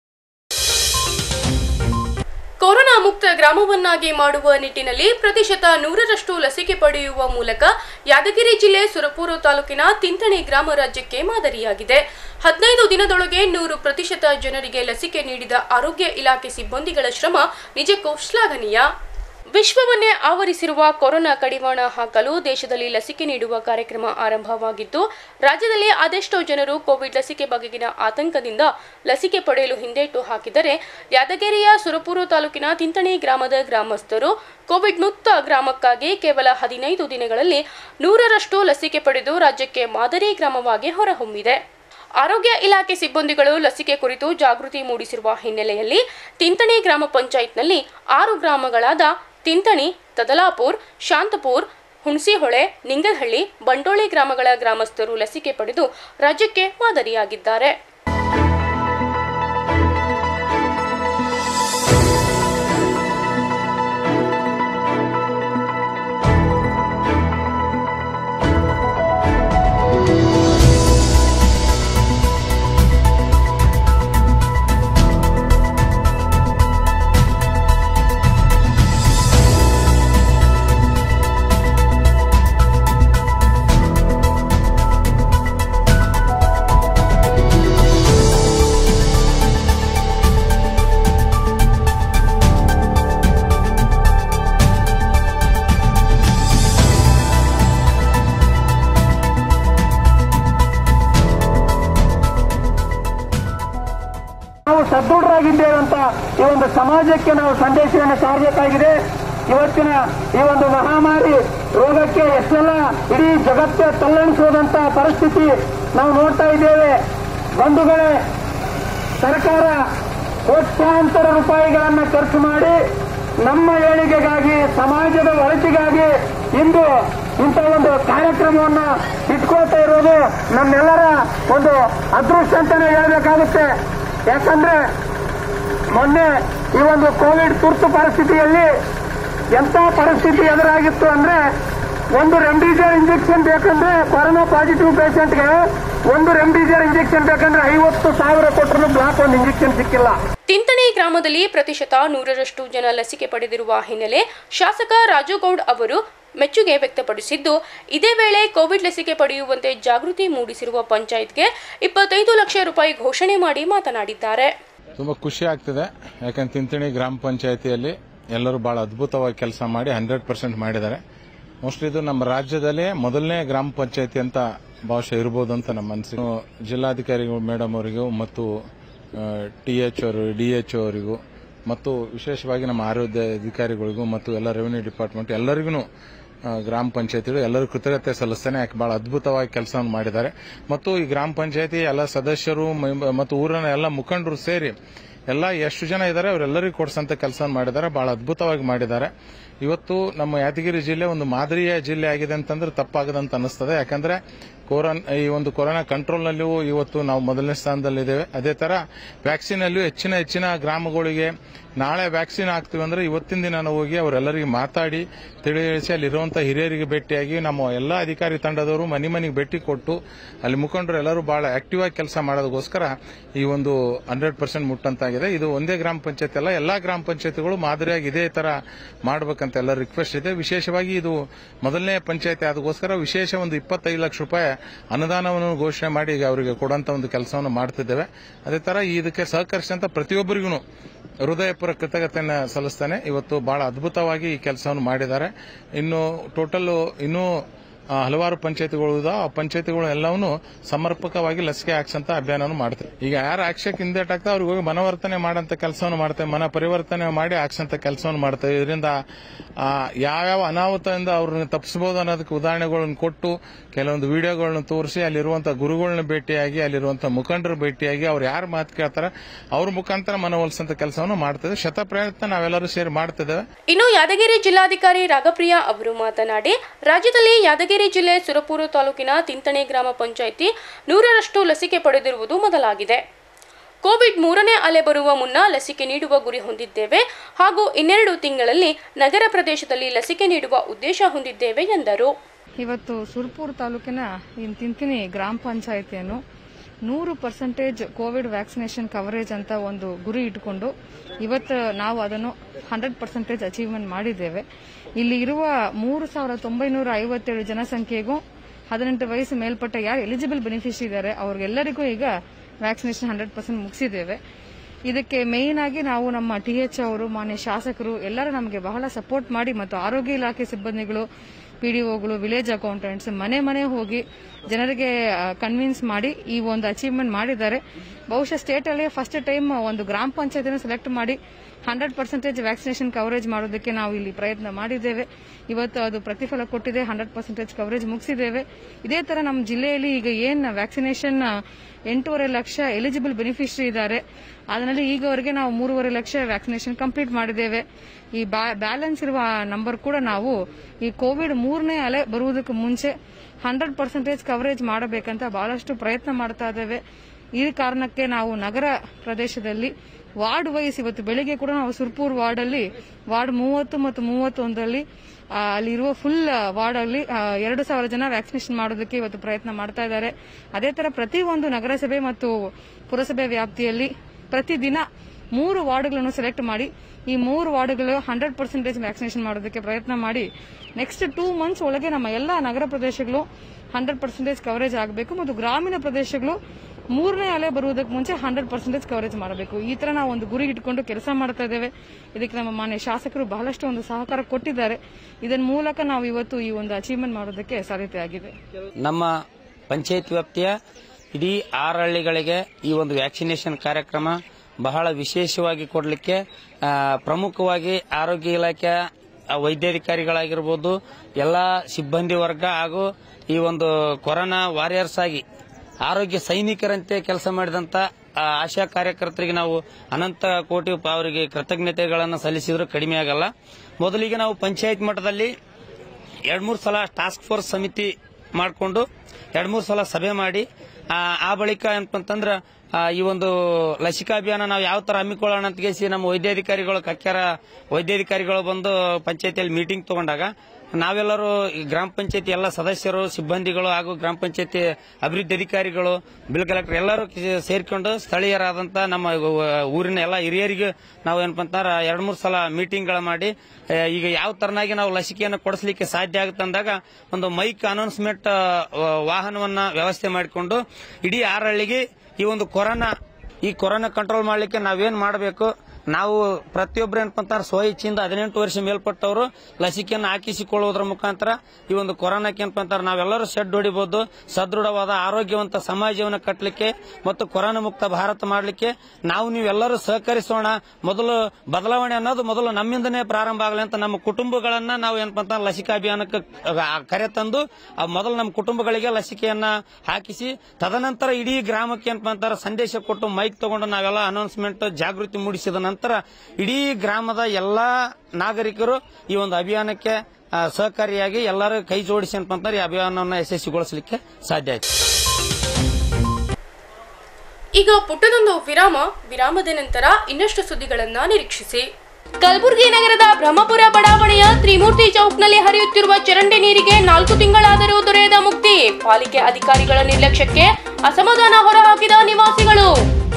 ಕೊರೋನಾ ಮುಕ್ತ ಗ್ರಾಮವನ್ನಾಗಿ ಮಾಡುವ ನಿಟ್ಟಿನಲ್ಲಿ ಪ್ರತಿಶತ ನೂರರಷ್ಟು ಲಸಿಕೆ ಪಡೆಯುವ ಮೂಲಕ ಯಾದಗಿರಿ ಜಿಲ್ಲೆ ಸುರಪೂರು ತಾಲೂಕಿನ ತಿಂತಣಿ ಗ್ರಾಮ ರಾಜ್ಯಕ್ಕೆ ಮಾದರಿಯಾಗಿದೆ ಹದಿನೈದು ದಿನದೊಳಗೆ ನೂರು ಪ್ರತಿಶತ ಜನರಿಗೆ ಲಸಿಕೆ ನೀಡಿದ ಆರೋಗ್ಯ ಇಲಾಖೆ ಸಿಬ್ಬಂದಿಗಳ ಶ್ರಮ ನಿಜಕ್ಕೂ ಶ್ಲಾಘನೀಯ ವಿಶ್ವವನ್ನೇ ಆವರಿಸಿರುವ ಕೊರೋನಾ ಕಡಿವಾಣ ಹಾಕಲು ದೇಶದಲ್ಲಿ ಲಸಿಕೆ ನೀಡುವ ಕಾರ್ಯಕ್ರಮ ಆರಂಭವಾಗಿದ್ದು ರಾಜ್ಯದಲ್ಲಿ ಅದೆಷ್ಟೋ ಜನರು ಕೋವಿಡ್ ಲಸಿಕೆ ಬಗೆಗಿನ ಆತಂಕದಿಂದ ಲಸಿಕೆ ಪಡೆಯಲು ಹಿಂದೇಟು ಹಾಕಿದರೆ ಯಾದಗಿರಿಯ ಸುರಪೂರು ತಾಲೂಕಿನ ತಿಂತಣಿ ಗ್ರಾಮದ ಗ್ರಾಮಸ್ಥರು ಕೋವಿಡ್ ಮುಕ್ತ ಗ್ರಾಮಕ್ಕಾಗಿ ಕೇವಲ ಹದಿನೈದು ದಿನಗಳಲ್ಲಿ ನೂರರಷ್ಟು ಲಸಿಕೆ ಪಡೆದು ರಾಜ್ಯಕ್ಕೆ ಮಾದರಿ ಗ್ರಾಮವಾಗಿ ಹೊರಹೊಮ್ಮಿದೆ ಆರೋಗ್ಯ ಇಲಾಖೆ ಸಿಬ್ಬಂದಿಗಳು ಲಸಿಕೆ ಕುರಿತು ಜಾಗೃತಿ ಮೂಡಿಸಿರುವ ಹಿನ್ನೆಲೆಯಲ್ಲಿ ತಿಂತಣಿ ಗ್ರಾಮ ಪಂಚಾಯತ್ನಲ್ಲಿ ಆರು ಗ್ರಾಮಗಳಾದ ತಿಂತಣಿ ತದಲಾಪುರ್ ಶಾಂತಪುರ್ ಹುಣಸಿಹೊಳೆ ನಿಂಗದಹಳ್ಳಿ ಬಂಡೋಳಿ ಗ್ರಾಮಗಳ ಗ್ರಾಮಸ್ಥರು ಲಸಿಕೆ ಪಡೆದು ರಾಜ್ಯಕ್ಕೆ ಮಾದರಿಯಾಗಿದ್ದಾರೆ ನಾವು ಸದೃಢರಾಗಿದ್ದೇವೆ ಅಂತ ಈ ಒಂದು ಸಮಾಜಕ್ಕೆ ನಾವು ಸಂದೇಶವನ್ನು ಸಾರಬೇಕಾಗಿದೆ ಇವತ್ತಿನ ಈ ಒಂದು ಮಹಾಮಾರಿ ರೋಗಕ್ಕೆ ಎಷ್ಟೆಲ್ಲ ಇಡೀ ಜಗತ್ತೇ ತಲ್ಲಣಿಸುವುದಂತ ಪರಿಸ್ಥಿತಿ ನಾವು ನೋಡ್ತಾ ಇದ್ದೇವೆ ಬಂಧುಗಳೇ ಸರ್ಕಾರ ಕೋಟ್ಯಾಂತರ ರೂಪಾಯಿಗಳನ್ನು ಖರ್ಚು ಮಾಡಿ ನಮ್ಮ ಏಳಿಗೆಗಾಗಿ ಸಮಾಜದ ಒಳಿತಿಗಾಗಿ ಇಂದು ಇಂಥ ಒಂದು ಕಾರ್ಯಕ್ರಮವನ್ನ ಇಟ್ಕೊಳ್ತಾ ಇರೋದು ನಮ್ಮೆಲ್ಲರ ಒಂದು ಅದೃಷ್ಟ ಅಂತಾನೆ ಹೇಳ್ಬೇಕಾಗುತ್ತೆ ಯಾಕಂದ್ರೆ ಮೊನ್ನೆ ಈ ಒಂದು ಕೋವಿಡ್ ತುರ್ತು ಪರಿಸ್ಥಿತಿಯಲ್ಲಿ ಎಂತ ಪರಿಸ್ಥಿತಿ ಎದುರಾಗಿತ್ತು ಅಂದ್ರೆ ಒಂದು ರೆಮ್ಡಿಸಿವಿರ್ ಇಂಜೆಕ್ಷನ್ ಬೇಕಂದ್ರೆ ಕೊರೋನಾ ಪಾಸಿಟಿವ್ ಪೇಷಂಟ್ಗೆ ಒಂದು ರೆಮ್ಡಿಸಿವಿರ್ ಇಂಜೆಕ್ಷನ್ ಬೇಕಂದ್ರೆ ಐವತ್ತು ಸಾವಿರ ಕೊಟ್ಟರು ಬ್ಲಾಕ್ ಒಂದು ಇಂಜೆಕ್ಷನ್ ಸಿಕ್ಕಿಲ್ಲ ತಿಂತಣಿ ಗ್ರಾಮದಲ್ಲಿ ಪ್ರತಿಶತ ನೂರರಷ್ಟು ಜನ ಲಸಿಕೆ ಪಡೆದಿರುವ ಹಿನ್ನೆಲೆ ಶಾಸಕ ರಾಜುಗೌಡ್ ಅವರು ಮೆಚ್ಚುಗೆ ವ್ಯಕ್ತಪಡಿಸಿದ್ದು ಇದೇ ವೇಳೆ ಕೋವಿಡ್ ಲಸಿಕೆ ಪಡೆಯುವಂತೆ ಜಾಗೃತಿ ಮೂಡಿಸಿರುವ ಪಂಚಾಯತ್ಗೆ ಇಪ್ಪತ್ತೈದು ಲಕ್ಷ ರೂಪಾಯಿ ಘೋಷಣೆ ಮಾಡಿ ಮಾತನಾಡಿದ್ದಾರೆ ತುಂಬ ಖುಷಿ ಆಗ್ತಿದೆ ಯಾಕಂದ್ರೆ ತಿಂತಿಣಿ ಗ್ರಾಮ ಪಂಚಾಯತಿಯಲ್ಲಿ ಎಲ್ಲರೂ ಬಹಳ ಅದ್ಭುತವಾಗಿ ಕೆಲಸ ಮಾಡಿ ಹಂಡ್ರೆಡ್ ಪರ್ಸೆಂಟ್ ಮಾಡಿದ್ದಾರೆ ಮೋಸ್ಟ್ಲಿ ಇದು ನಮ್ಮ ರಾಜ್ಯದಲ್ಲೇ ಮೊದಲನೇ ಗ್ರಾಮ ಪಂಚಾಯತಿ ಅಂತ ಬಹುಶಃ ಇರ್ಬೋದು ಅಂತ ನಮ್ಮ ಅನಿಸಿಕೆ ಜಿಲ್ಲಾಧಿಕಾರಿಗಳು ಮೇಡಮ್ ಅವರಿಗೂ ಮತ್ತು ಟಿ ಎಚ್ ಅವರು ಡಿ ಎಚ್ ಅವರಿಗೂ ಮತ್ತು ವಿಶೇಷವಾಗಿ ನಮ್ಮ ಆರೋಗ್ಯ ಅಧಿಕಾರಿಗಳಿಗೂ ಮತ್ತು ಎಲ್ಲ ರೆವಿನ್ಯೂ ಡಿಪಾರ್ಟ್ಮೆಂಟ್ ಎಲ್ಲರಿಗೂ ಗ್ರಾಮ ಪಂಚಾಯತಿಗಳು ಎಲ್ಲರೂ ಕೃತಜ್ಞತೆ ಸಲ್ಲಿಸ್ತೇನೆ ಯಾಕೆ ಬಹಳ ಅದ್ಭುತವಾಗಿ ಕೆಲಸವನ್ನು ಮಾಡಿದ್ದಾರೆ ಮತ್ತು ಈ ಗ್ರಾಮ ಪಂಚಾಯತಿ ಎಲ್ಲ ಸದಸ್ಯರು ಮೆಂಬ- ಮತ್ತು ಊರಿನ ಎಲ್ಲ ಮುಖಂಡರು ಸೇರಿ ಎಲ್ಲ ಎಷ್ಟು ಜನ ಇದ್ದಾರೆ ಅವರೆಲ್ಲರಿಗೂ ಕೊಡಿಸಂತ ಕೆಲಸ ಮಾಡಿದ್ದಾರೆ ಬಹಳ ಅದ್ಭುತವಾಗಿ ಮಾಡಿದ್ದಾರೆ ಇವತ್ತು ನಮ್ಮ ಯಾದಗಿರಿ ಜಿಲ್ಲೆ ಒಂದು ಮಾದರಿಯ ಜಿಲ್ಲೆ ಆಗಿದೆ ಅಂತಂದ್ರೆ ತಪ್ಪಾಗದಂತ ಅನಿಸ್ತದೆ ಯಾಕಂದ್ರೆ ಕೊರೋನಾ ಈ ಒಂದು ಕೊರೋನಾ ಕಂಟ್ರೋಲ್ನಲ್ಲಿಯೂ ಇವತ್ತು ನಾವು ಮೊದಲನೇ ಸ್ಥಾನದಲ್ಲಿದ್ದೇವೆ ಅದೇ ತರ ವ್ಯಾಕ್ಸಿನ್ ಅಲ್ಲಿಯೂ ಹೆಚ್ಚಿನ ಹೆಚ್ಚಿನ ಗ್ರಾಮಗಳಿಗೆ ನಾಳೆ ವ್ಯಾಕ್ಸಿನ್ ಹಾಕ್ತೀವಿ ಅಂದ್ರೆ ಇವತ್ತಿನ ದಿನ ನಾವು ಹೋಗಿ ಅವರೆಲ್ಲರಿಗೆ ಮಾತಾಡಿ ತಿಳಿಸಿ ಅಲ್ಲಿರುವಂತಹ ಹಿರಿಯರಿಗೆ ಭೇಟಿಯಾಗಿ ನಮ್ಮ ಎಲ್ಲಾ ಅಧಿಕಾರಿ ತಂಡದವರು ಮನೆ ಮನೆಗೆ ಭೇಟಿ ಕೊಟ್ಟು ಅಲ್ಲಿ ಮುಖಂಡರು ಎಲ್ಲರೂ ಬಹಳ ಆಕ್ಟಿವ್ ಆಗಿ ಕೆಲಸ ಮಾಡೋದಕ್ಕೋಸ್ಕರ ಈ ಒಂದು ಹಂಡ್ರೆಡ್ ಪರ್ಸೆಂಟ್ ಮುಟ್ಟಂತಾಗಿದೆ ಇದು ಒಂದೇ ಗ್ರಾಮ ಪಂಚಾಯತ್ ಅಲ್ಲ ಎಲ್ಲಾ ಗ್ರಾಮ ಪಂಚಾಯತಿಗಳು ಮಾದರಿಯಾಗಿ ಇದೇ ತರ ಮಾಡಬೇಕಂತ ಎಲ್ಲ ರಿಕ್ವೆಸ್ಟ್ ಇದೆ ವಿಶೇಷವಾಗಿ ಇದು ಮೊದಲನೇ ಪಂಚಾಯತಿ ಆದಗೋಸ್ಕರ ವಿಶೇಷ ಒಂದು ಇಪ್ಪತ್ತೈದು ಲಕ್ಷ ರೂಪಾಯಿ ಅನುದಾನವನ್ನು ಘೋಷಣೆ ಮಾಡಿ ಈಗ ಅವರಿಗೆ ಕೊಡುವಂತ ಒಂದು ಕೆಲಸವನ್ನು ಮಾಡ್ತಿದ್ದೇವೆ ಅದೇ ತರ ಇದಕ್ಕೆ ಸಹಕರಿಸಿದಂತ ಪ್ರತಿಯೊಬ್ಬರಿಗೂ ಹೃದಯಪೂರ್ವ ಕೃತಜ್ಞತೆಯನ್ನು ಸಲ್ಲಿಸ್ತೇನೆ ಇವತ್ತು ಬಹಳ ಅದ್ಭುತವಾಗಿ ಈ ಕೆಲಸವನ್ನು ಮಾಡಿದ್ದಾರೆ ಇನ್ನು ಟೋಟಲ್ ಇನ್ನೂ ಆ, ಹಲವಾರು ಪಂಚಾಯತಿಗಳು ಇದಾವೆ. ಆ ಪಂಚಾಯತಿಗಳು ಎಲ್ಲವನ್ನೂ ಸಮರ್ಪಕವಾಗಿ ಲಸಿಕೆ ಹಾಕ್ಸಂತ ಅಭಿಯಾನವನ್ನು ಮಾಡ್ತೇವೆ ಈಗ ಯಾರು ಹಾಕ್ಸಕ್ಕೆ ಹಿಂದೇಟ್ ಆಗ್ತಾ ಅವ್ರಿಗೆ ಹೋಗಿ ಮನವರ್ತನೆ ಮಾಡಂತ ಕೆಲಸವನ್ನು ಮಾಡ್ತೇವೆ ಮನ ಪರಿವರ್ತನೆ ಮಾಡಿ ಹಾಕ್ಸಂತ ಕೆಲಸವನ್ನು ಮಾಡ್ತೇವೆ ಇದರಿಂದ ಆ, ಯಾವ್ಯಾವ ಅನಾಹುತದಿಂದ ಅವ್ರನ್ನ ತಪ್ಪಿಸಬಹುದು ಅನ್ನೋದಕ್ಕೆ ಉದಾಹರಣೆಗಳನ್ನು ಕೊಟ್ಟು ಕೆಲವೊಂದು ವಿಡಿಯೋಗಳನ್ನ ತೋರಿಸಿ ಅಲ್ಲಿರುವಂತಹ ಗುರುಗಳನ್ನ ಭೇಟಿಯಾಗಿ ಅಲ್ಲಿರುವಂತಹ ಮುಖಂಡರು ಭೇಟಿಯಾಗಿ ಅವ್ರು ಯಾರು ಮಾತು ಕೇಳ್ತಾರೆ ಅವ್ರ ಮುಖಾಂತರ ಮನವೊಲಿಸಂತ ಕೆಲಸವನ್ನು ಮಾಡ್ತಿದ್ದೇವೆ ಶತ ಪ್ರಯತ್ನ ನಾವೆಲ್ಲರೂ ಸೇರಿ ಮಾಡ್ತಿದ್ದೇವೆ ಇನ್ನು ಯಾದಗಿರಿ ಜಿಲ್ಲಾಧಿಕಾರಿ ರಾಗಪ್ರಿಯ ಅವರು ಮಾತನಾಡಿ ರಾಜ್ಯದಲ್ಲಿ ಯಾದಗಿರಿ ಜಿಲ್ಲೆ ಸುರಪುರ ತಾಲೂಕಿನ ತಿಂತಣೆ ಗ್ರಾಮ ಪಂಚಾಯಿತಿ ನೂರರಷ್ಟು ಲಸಿಕೆ ಪಡೆದಿರುವುದು ಮೊದಲಾಗಿದೆ ಕೋವಿಡ್ ಮೂರನೇ ಅಲೆ ಬರುವ ಮುನ್ನ ಲಸಿಕೆ ನೀಡುವ ಗುರಿ ಹೊಂದಿದ್ದೇವೆ ಹಾಗೂ ಇನ್ನೆರಡು ತಿಂಗಳಲ್ಲಿ ನಗರ ಪ್ರದೇಶದಲ್ಲಿ ಲಸಿಕೆ ನೀಡುವ ಉದ್ದೇಶ ಹೊಂದಿದ್ದೇವೆ ಎಂದರು ಇವತ್ತು ಸುರ್ಪುರ್ ತಾಲೂಕಿನ ಈ ತಿಂತಿನಿ ಗ್ರಾಮ ಪಂಚಾಯಿತಿಯನ್ನು ನೂರು ಪರ್ಸೆಂಟೇಜ್ ಕೋವಿಡ್ ವ್ಯಾಕ್ಸಿನೇಷನ್ ಕವರೇಜ್ ಅಂತ ಒಂದು ಗುರಿ ಇಟ್ಕೊಂಡು ಇವತ್ತು ನಾವು ಅದನ್ನು ಹಂಡ್ರೆಡ್ ಪರ್ಸೆಂಟೇಜ್ ಅಚೀವ್ಮೆಂಟ್ ಮಾಡಿದ್ದೇವೆ ಇಲ್ಲಿ ಇರುವ ಮೂರು ಸಾವಿರದ ಒಂಬೈನೂರ ಐವತ್ತೇಳು ಜನಸಂಖ್ಯೆಗೂ ಹದಿನೆಂಟು ವಯಸ್ಸು ಮೇಲ್ಪಟ್ಟ ಯಾರು ಎಲಿಜಿಬಲ್ ಬೆನಿಫಿಷರಿ ಇದ್ದಾರೆ ಅವ್ರಿಗೆಲ್ಲರಿಗೂ ಈಗ ವ್ಯಾಕ್ಸಿನೇಷನ್ ಹಂಡ್ರೆಡ್ ಪರ್ಸೆಂಟ್ ಮುಗಿಸಿದ್ದೇವೆ ಇದಕ್ಕೆ ಮೇಯ್ನ್ ಆಗಿ ನಾವು ನಮ್ಮ ಟಿ ಎಚ್ ಅವರು ಮಾನ್ಯ ಶಾಸಕರು ಎಲ್ಲರೂ ನಮಗೆ ಬಹಳ ಸಪೋರ್ಟ್ ಮಾಡಿ ಮತ್ತು ಆರೋಗ್ಯ ಇಲಾಖೆ ಸಿಬ್ಬಂದಿಗಳು ಪಿಡಿಒಗಳು ವಿಲೇಜ್ ಅಕೌಂಟೆಂಟ್ಸ್ ಮನೆ ಮನೆ ಹೋಗಿ ಜನರಿಗೆ ಕನ್ವಿನ್ಸ್ ಮಾಡಿ ಈ ಒಂದು ಅಚೀವ್ಮೆಂಟ್ ಮಾಡಿದ್ದಾರೆ ಬಹುಶಃ ಸ್ಟೇಟ್ ಅಲ್ಲಿ ಫಸ್ಟ್ ಟೈಮ್ ಒಂದು ಗ್ರಾಮ ಪಂಚಾಯತಿನ ಸೆಲೆಕ್ಟ್ ಮಾಡಿ ಹಂಡ್ರೆಡ್ ಪರ್ಸೆಂಟೇಜ್ ವ್ಯಾಕ್ಸಿನೇಷನ್ ಕವರೇಜ್ ಮಾಡೋದಕ್ಕೆ ನಾವು ಇಲ್ಲಿ ಪ್ರಯತ್ನ ಮಾಡಿದ್ದೇವೆ ಇವತ್ತು ಅದು ಪ್ರತಿಫಲ ಕೊಟ್ಟಿದೆ ಹಂಡ್ರೆಡ್ ಪರ್ಸೆಂಟೇಜ್ ಕವರೇಜ್ ಮುಗಿಸಿದ್ದೇವೆ ಇದೇ ತರ ನಮ್ಮ ಜಿಲ್ಲೆಯಲ್ಲಿ ಈಗ ಏನ್ ವ್ಯಾಕ್ಸಿನೇಷನ್ ಎಂಟೂವರೆ ಲಕ್ಷ ಎಲಿಜಿಬಲ್ ಬೆನಿಫಿಷರಿ ಇದ್ದಾರೆ ಅದರಲ್ಲಿ ಈಗವರೆಗೆ ನಾವು ಮೂರುವರೆ ಲಕ್ಷ ವ್ಯಾಕ್ಸಿನೇಷನ್ ಕಂಪ್ಲೀಟ್ ಮಾಡಿದ್ದೇವೆ ಈ ಬ್ಯಾಲೆನ್ಸ್ ಇರುವ ನಂಬರ್ ಕೂಡ ನಾವು ಈ ಕೋವಿಡ್ ಮೂರನೇ ಅಲೆ ಬರುವುದಕ್ಕೆ ಮುಂಚೆ ಹಂಡ್ರೆಡ್ ಪರ್ಸೆಂಟೇಜ್ ಕವರೇಜ್ ಮಾಡಬೇಕಂತ ಬಹಳಷ್ಟು ಪ್ರಯತ್ನ ಮಾಡ್ತಾ ಇದ್ದೇವೆ ಈ ಕಾರಣಕ್ಕೆ ನಾವು ನಗರ ಪ್ರದೇಶದಲ್ಲಿ ವಾರ್ಡ್ ವೈಸ್ ಇವತ್ತು ಬೆಳಿಗ್ಗೆ ಕೂಡ ನಾವು ಸುರ್ಪುರ್ ವಾರ್ಡ್ ಅಲ್ಲಿ ವಾರ್ಡ್ ಮೂವತ್ತು ಮತ್ತು ಮೂವತ್ತೊಂದರಲ್ಲಿ ಆ, ಅಲ್ಲಿರುವ ಫುಲ್ ವಾರ್ಡ್ ಅಲ್ಲಿ ಆ, ಎರಡು ಸಾವಿರ ಜನ ವ್ಯಾಕ್ಸಿನೇಷನ್ ಮಾಡೋದಕ್ಕೆ ಇವತ್ತು ಪ್ರಯತ್ನ ಮಾಡ್ತಾ ಇದ್ದಾರೆ ಅದೇ ತರ ಪ್ರತಿ ಒಂದು ನಗರಸಭೆ ಮತ್ತು ಪುರಸಭೆ ವ್ಯಾಪ್ತಿಯಲ್ಲಿ ಪ್ರತಿದಿನ ಮೂರು ವಾರ್ಡ್ಗಳನ್ನು ಸೆಲೆಕ್ಟ್ ಮಾಡಿ ಈ ಮೂರು ವಾರ್ಡ್ಗಳು ಹಂಡ್ರೆಡ್ ಪರ್ಸೆಂಟೇಜ್ ವ್ಯಾಕ್ಸಿನೇಷನ್ ಮಾಡೋದಕ್ಕೆ ಪ್ರಯತ್ನ ಮಾಡಿ ನೆಕ್ಸ್ಟ್ ಟೂ ಮಂತ್ಸ್ ಒಳಗೆ ನಮ್ಮ ಎಲ್ಲ ನಗರ ಪ್ರದೇಶಗಳು ಹಂಡ್ರೆಡ್ ಪರ್ಸೆಂಟೇಜ್ ಕವರೇಜ್ ಆಗಬೇಕು ಮತ್ತು ಗ್ರಾಮೀಣ ಪ್ರದೇಶಗಳು ಮೂರನೇ ಅಲೆ ಬರುವುದಕ್ಕೆ ಮುಂಚೆ ಹಂಡ್ರೆಡ್ ಪರ್ಸೆಂಟೇಜ್ ಕವರೇಜ್ ಮಾಡಬೇಕು ಈ ತರ ನಾವು ಒಂದು ಗುರಿ ಇಟ್ಕೊಂಡು ಕೆಲಸ ಮಾಡ್ತಾ ಇದ್ದೇವೆ ಇದಕ್ಕೆ ನಮ್ಮ ಮಾನ್ಯ ಶಾಸಕರು ಬಹಳಷ್ಟು ಒಂದು ಸಹಕಾರ ಕೊಟ್ಟಿದ್ದಾರೆ ಇದರ ಮೂಲಕ ನಾವು ಇವತ್ತು ಈ ಒಂದು ಅಚೀವ್ಮೆಂಟ್ ಮಾಡೋದಕ್ಕೆ ಸಾಧ್ಯತೆ ಆಗಿದೆ ನಮ್ಮ ಪಂಚಾಯತ್ ವ್ಯಾಪ್ತಿಯ ಇಡೀ ಆರು ಹಳ್ಳಿಗಳಿಗೆ ಈ ಒಂದು ವ್ಯಾಕ್ಸಿನೇಷನ್ ಕಾರ್ಯಕ್ರಮ ಬಹಳ ವಿಶೇಷವಾಗಿ ಕೊಡಲಿಕ್ಕೆ ಆ, ಪ್ರಮುಖವಾಗಿ ಆರೋಗ್ಯ ಇಲಾಖೆ ಆ, ವೈದ್ಯಾಧಿಕಾರಿಗಳಾಗಿರ್ಬೋದು ಎಲ್ಲ ಸಿಬ್ಬಂದಿ ವರ್ಗ ಹಾಗೂ ಈ ಒಂದು ಕೊರೋನಾ ವಾರಿಯರ್ಸ್ ಆಗಿ ಆರೋಗ್ಯ ಸೈನಿಕರಂತೆ ಕೆಲಸ ಮಾಡಿದಂತ ಆ, ಆಶಾ ಕಾರ್ಯಕರ್ತರಿಗೆ ನಾವು ಅನಂತ ಕೋಟಿ ಪ- ಅವರಿಗೆ ಕೃತಜ್ಞತೆಗಳನ್ನು ಸಲ್ಲಿಸಿದ್ರು ಕಡಿಮೆ ಆಗಲ್ಲ ಮೊದಲಿಗೆ ನಾವು ಪಂಚಾಯತ್ ಮಟ್ಟದಲ್ಲಿ ಎರಡ್ ಮೂರು ಸಲ ಟಾಸ್ಕ್ ಫೋರ್ಸ್ ಸಮಿತಿ ಮಾಡಿಕೊಂಡು ಎರಡ್ ಮೂರು ಸಲ ಸಭೆ ಮಾಡಿ ಆ, ಆ ಬಳಿಕ ಏನಪ್ಪ ಅಂತಂದ್ರ ಆ, ಈ ಒಂದು ಲಸಿಕಾ ಅಭಿಯಾನ ನಾವು ಯಾವ ತರ ಹಮ್ಮಿಕೊಳ್ಳೋಣ ಅಂತ ಕೇಸಿ ನಮ್ಮ ವೈದ್ಯಾಧಿಕಾರಿಗಳು ಕಕ್ಕ್ಯಾರ ವೈದ್ಯಾಧಿಕಾರಿಗಳು ಬಂದು ಪಂಚಾಯತಿಯಲ್ಲಿ ಮೀಟಿಂಗ್ ತಗೊಂಡಾಗ ನಾವೆಲ್ಲರೂ ಈ ಗ್ರಾಮ ಪಂಚಾಯತಿ ಎಲ್ಲ ಸದಸ್ಯರು ಸಿಬ್ಬಂದಿಗಳು ಹಾಗೂ ಗ್ರಾಮ ಪಂಚಾಯತಿ ಅಭಿವೃದ್ಧಿ ಅಧಿಕಾರಿಗಳು ಬಿಲ್ ಕಲೆಕ್ಟರ್ ಎಲ್ಲರೂ ಕಿ- ಸೇರ್ಕೊಂಡು ಸ್ಥಳೀಯರಾದಂತ ನಮ್ಮ ಊರಿನ ಎಲ್ಲ ಹಿರಿಯರಿಗೆ ನಾವು ಏನಪ್ಪ ಅಂತಾರ ಎರಡ್ ಮೂರು ಸಲ ಮೀಟಿಂಗ್ಗಳ ಮಾಡಿ ಆ, ಈಗ ಯಾವ ತರನಾಗಿ ನಾವು ಲಸಿಕೆಯನ್ನು ಕೊಡಿಸ್ಲಿಕ್ಕೆ ಸಾಧ್ಯ ಆಗುತ್ತೆ ಅಂದಾಗ ಒಂದು ಮೈಕ್ ಅನೌನ್ಸ್ಮೆಂಟ್ ವಾಹನವನ್ನ ವ್ಯವಸ್ಥೆ ಮಾಡಿಕೊಂಡು ಇಡೀ ಆರಹಳ್ಳಿಗೆ ಈ ಒಂದು ಕೊರೋನಾ ಈ ಕೊರೋನಾ ಕಂಟ್ರೋಲ್ ಮಾಡ್ಲಿಕ್ಕೆ ನಾವೇನ್ ಮಾಡಬೇಕು ನಾವು ಪ್ರತಿಯೊಬ್ಬರು ಏನಪ್ಪ ಅಂತಾರೆ ಸ್ವ ಇಚ್ಛೆಯಿಂದ ಹದಿನೆಂಟು ವರ್ಷ ಮೇಲ್ಪಟ್ಟವರು ಲಸಿಕೆಯನ್ನು ಹಾಕಿಸಿಕೊಳ್ಳುವುದರ ಮುಖಾಂತರ ಈ ಒಂದು ಕೊರೋನಾಕ್ಕೆ ಏನಪ್ಪ ಅಂತಾರೆ ನಾವೆಲ್ಲರೂ ಶೆಡ್ ಹೊಡಿಬಹುದು ಸದೃಢವಾದ ಆರೋಗ್ಯವಂತ ಸಮಾಜವನ್ನು ಕಟ್ಟಲಿಕ್ಕೆ ಮತ್ತು ಕೊರೋನಾ ಮುಕ್ತ ಭಾರತ ಮಾಡಲಿಕ್ಕೆ ನಾವು ನೀವೆಲ್ಲರೂ ಸಹಕರಿಸೋಣ ಮೊದಲು ಬದಲಾವಣೆ ಅನ್ನೋದು ಮೊದಲು ನಮ್ಮಿಂದನೇ ಪ್ರಾರಂಭ ಆಗಲಿ ಅಂತ ನಮ್ಮ ಕುಟುಂಬಗಳನ್ನ ನಾವು ಏನಪ್ಪ ಅಂತ ಲಸಿಕಾ ಅಭಿಯಾನಕ್ಕೆ ಆ, ಕರೆ ತಂದು ಆ ಮೊದಲು ನಮ್ಮ ಕುಟುಂಬಗಳಿಗೆ ಲಸಿಕೆಯನ್ನ ಹಾಕಿಸಿ ತದನಂತರ ಇಡೀ ಗ್ರಾಮಕ್ಕೆ ಏನಪ್ಪ ಅಂತಾರೆ ಸಂದೇಶ ಕೊಟ್ಟು ಮೈಕ್ ತಗೊಂಡು ನಾವೆಲ್ಲ ಅನೌನ್ಸ್ಮೆಂಟ್ ಜಾಗೃತಿ ಮೂಡಿಸಿದ ನಂತರ ಇಡೀ ಗ್ರಾಮದ ಎಲ್ಲಾ ನಾಗರಿಕರು ಈ ಒಂದು ಅಭಿಯಾನಕ್ಕೆ ಆ, ಸಹಕಾರಿಯಾಗಿ ಎಲ್ಲರೂ ಕೈ ಜೋಡಿಸಿ ಏನಪ್ಪ ಅಂತಾರೆ ಈ ಅಭಿಯಾನವನ್ನು ಯಶಸ್ವಿಗೊಳಿಸಲಿಕ್ಕೆ ಸಾಧ್ಯ ಆಯ್ತು ಈಗ ಪುಟ್ಟದೊಂದು ವಿರಾಮ ವಿರಾಮದ ನಂತರ ಇನ್ನಷ್ಟು ಸುದ್ದಿಗಳನ್ನ ನಿರೀಕ್ಷಿಸಿ ಕಲಬುರಗಿ ನಗರದ ಬ್ರಹ್ಮಪುರ ಬಡಾವಣೆಯ ತ್ರಿಮೂರ್ತಿ ಚೌಕ್ನಲ್ಲಿ ಹರಿಯುತ್ತಿರುವ ಚರಂಡಿ ನೀರಿಗೆ ನಾಲ್ಕು ತಿಂಗಳಾದರೂ ದೊರೆಯದ ಮುಕ್ತಿ ಪಾಲಿಕೆ ಅಧಿಕಾರಿಗಳ ನಿರ್ಲಕ್ಷ್ಯಕ್ಕೆ ಅಸಮಾಧಾನ ಹೊರಹಾಕಿದ ನಿವಾಸಿಗಳು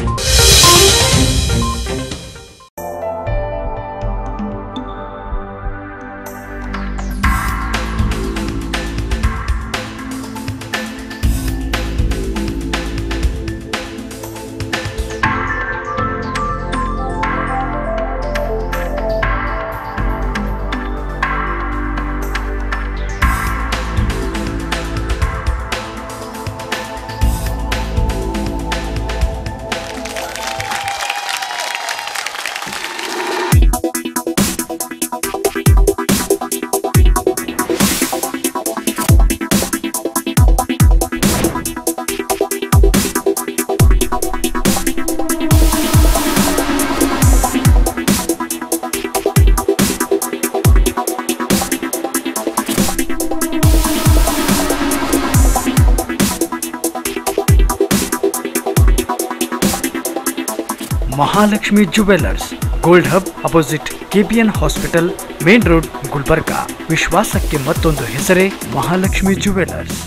Mahalakshmi jewellers gold hub opposite KPN hospital main road Gulbarga ವಿಶ್ವಾಸಕ್ಕೆ ಮತ್ತೊಂದು ಹೆಸರೇ ಮಹಾಲಕ್ಷ್ಮಿ ಜುವೆಲ್ಲರ್ಸ್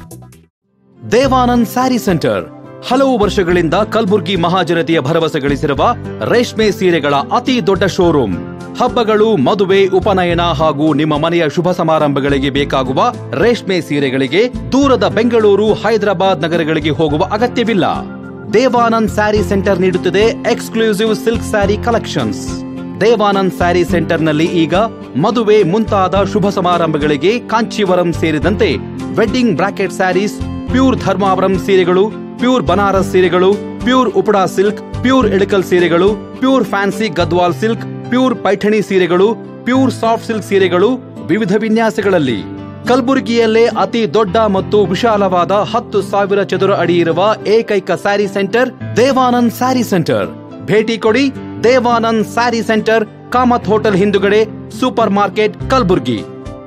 ದೇವಾನಂದ್ ಸ್ಯಾರಿ ಸೆಂಟರ್ ಹಲವು ವರ್ಷಗಳಿಂದ ಕಲ್ಬುರ್ಗಿ ಮಹಾಜನತೆಯ ಭರವಸೆ ಗಳಿಸಿರುವ ರೇಷ್ಮೆ ಸೀರೆಗಳ ಅತಿ ದೊಡ್ಡ ಶೋರೂಮ್ ಹಬ್ಬಗಳು ಮದುವೆ ಉಪನಯನ ಹಾಗೂ ನಿಮ್ಮ ಮನೆಯ ಶುಭ ಸಮಾರಂಭಗಳಿಗೆ ಬೇಕಾಗುವ ರೇಷ್ಮೆ ಸೀರೆಗಳಿಗೆ ದೂರದ ಬೆಂಗಳೂರು ಹೈದರಾಬಾದ್ ನಗರಗಳಿಗೆ ಹೋಗುವ ಅಗತ್ಯವಿಲ್ಲ ದೇವಾನಂದ್ ಸ್ಯಾರಿ ಸೆಂಟರ್ ನೀಡುತ್ತಿದೆ exclusive silk sari collections Devanand sari ಸೆಂಟರ್ನಲ್ಲಿ ಈಗ ಮದುವೆ ಮುಂತಾದ ಶುಭ ಸಮಾರಂಭಗಳಿಗೆ ಕಾಂಚೀವರಂ ಸೇರಿದಂತೆ wedding bracket saris pure Dharmavaram ಸೀರೆಗಳು ಪ್ಯೂರ್ ಬನಾರಸ್ ಸೀರೆಗಳು pure Uppada silk pure Ilkal ಸೀರೆಗಳು pure fancy Gadwal silk pure Paithani ಸೀರೆಗಳು ಪ್ಯೂರ್ ಸಾಫ್ಟ್ ಸಿಲ್ಕ್ ಸೀರೆಗಳು ವಿವಿಧ ವಿನ್ಯಾಸಗಳಲ್ಲಿ ಕಲಬುರಗಿಯಲ್ಲೇ ಅತಿ ದೊಡ್ಡ ಮತ್ತು ವಿಶಾಲವಾದ ಹತ್ತು ಸಾವಿರ ಚದುರ ಅಡಿ ಇರುವ ಏಕೈಕ ಸ್ಯಾರಿ ಸೆಂಟರ್ ದೇವಾನಂದ್ ಸ್ಯಾರಿ ಸೆಂಟರ್ ಭೇಟಿ ಕೊಡಿ ದೇವಾನಂದ್ ಸ್ಯಾರಿ ಸೆಂಟರ್ ಕಾಮತ್ ಹೋಟೆಲ್ ಹಿಂದುಗಡೆ ಸೂಪರ್ ಮಾರ್ಕೆಟ್ ಕಲಬುರ್ಗಿ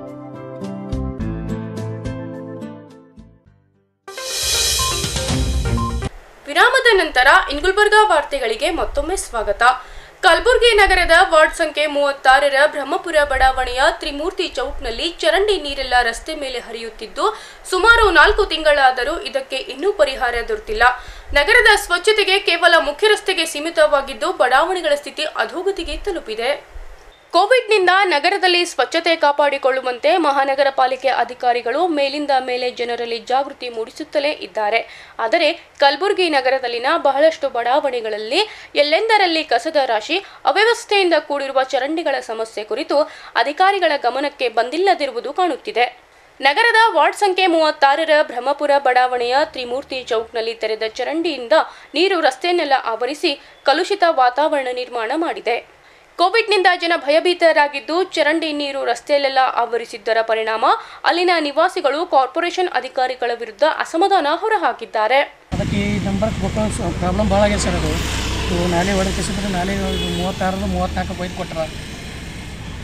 ವಿರಾಮದ ನಂತರ ಇನ್ಗುಲ್ಬರ್ಗಾ ವಾರ್ತೆಗಳಿಗೆ ಮತ್ತೊಮ್ಮೆ ಸ್ವಾಗತ ಕಲಬುರಗಿ ನಗರದ ವಾರ್ಡ್ ಸಂಖ್ಯೆ ಮೂವತ್ತಾರರ ಬ್ರಹ್ಮಪುರ ಬಡಾವಣೆಯ ತ್ರಿಮೂರ್ತಿ ಚೌಕ್ನಲ್ಲಿ ಚರಂಡಿ ನೀರೆಲ್ಲ ರಸ್ತೆ ಮೇಲೆ ಹರಿಯುತ್ತಿದ್ದು ಸುಮಾರು ನಾಲ್ಕು ತಿಂಗಳಾದರೂ ಇದಕ್ಕೆ ಇನ್ನೂ ಪರಿಹಾರ ದೊರೆತಿಲ್ಲ ನಗರದ ಸ್ವಚ್ಛತೆಗೆ ಕೇವಲ ಮುಖ್ಯ ರಸ್ತೆಗೆ ಸೀಮಿತವಾಗಿದ್ದು ಬಡಾವಣೆಗಳ ಸ್ಥಿತಿ ಅಧೋಗತಿಗೆ ತಲುಪಿದೆ ಕೋವಿಡ್ನಿಂದ ನಗರದಲ್ಲಿ ಸ್ವಚ್ಛತೆ ಕಾಪಾಡಿಕೊಳ್ಳುವಂತೆ ಮಹಾನಗರ ಪಾಲಿಕೆ ಅಧಿಕಾರಿಗಳು ಮೇಲಿಂದ ಮೇಲೆ ಜನರಲ್ಲಿ ಜಾಗೃತಿ ಮೂಡಿಸುತ್ತಲೇ ಇದ್ದಾರೆ ಆದರೆ ಕಲಬುರಗಿ ನಗರದಲ್ಲಿನ ಬಹಳಷ್ಟು ಬಡಾವಣೆಗಳಲ್ಲಿ ಎಲ್ಲೆಂದರಲ್ಲಿ ಕಸದ ರಾಶಿ ಅವ್ಯವಸ್ಥೆಯಿಂದ ಕೂಡಿರುವ ಚರಂಡಿಗಳ ಸಮಸ್ಯೆ ಕುರಿತು ಅಧಿಕಾರಿಗಳ ಗಮನಕ್ಕೆ ಬಂದಿಲ್ಲದಿರುವುದು ಕಾಣುತ್ತಿದೆ ನಗರದ ವಾರ್ಡ್ ಸಂಖ್ಯೆ ಮೂವತ್ತಾರರ ಬ್ರಹ್ಮಪುರ ಬಡಾವಣೆಯ ತ್ರಿಮೂರ್ತಿ ಚೌಕ್ನಲ್ಲಿ ತೆರೆದ ಚರಂಡಿಯಿಂದ ನೀರು ರಸ್ತೆಯನ್ನೆಲ್ಲ ಆವರಿಸಿ ಕಲುಷಿತ ವಾತಾವರಣ ನಿರ್ಮಾಣ ಮಾಡಿದೆ ಕೋವಿಡ್ನಿಂದ ಜನ ಭಯಭೀತರಾಗಿದ್ದು ಚರಂಡಿ ನೀರು ರಸ್ತೆಯಲ್ಲೆಲ್ಲ ಆವರಿಸಿದ್ದರ ಪರಿಣಾಮ ಅಲ್ಲಿನ ನಿವಾಸಿಗಳು ಕಾರ್ಪೊರೇಷನ್ ಅಧಿಕಾರಿಗಳ ವಿರುದ್ಧ ಅಸಮಾಧಾನ ಹೊರಹಾಕಿದ್ದಾರೆ ಅದಕ್ಕೆ ಈ ನಂಬರ್ಗೆ ಮಕ್ಕಳು ಪ್ರಾಬ್ಲಮ್ ಭಾಳ ಆಗ್ಯದ ಸರ್ ಅದು ಇವು ನಾಲೆ ಹೊಡೆದ ಕೆಸಿದ್ರೆ ನಾಲೆ ಇದು ಮೂವತ್ತಾರದು ಮೂವತ್ತ್ನಾಲ್ಕು ಬೈದು ಕೊಟ್ಟಾರ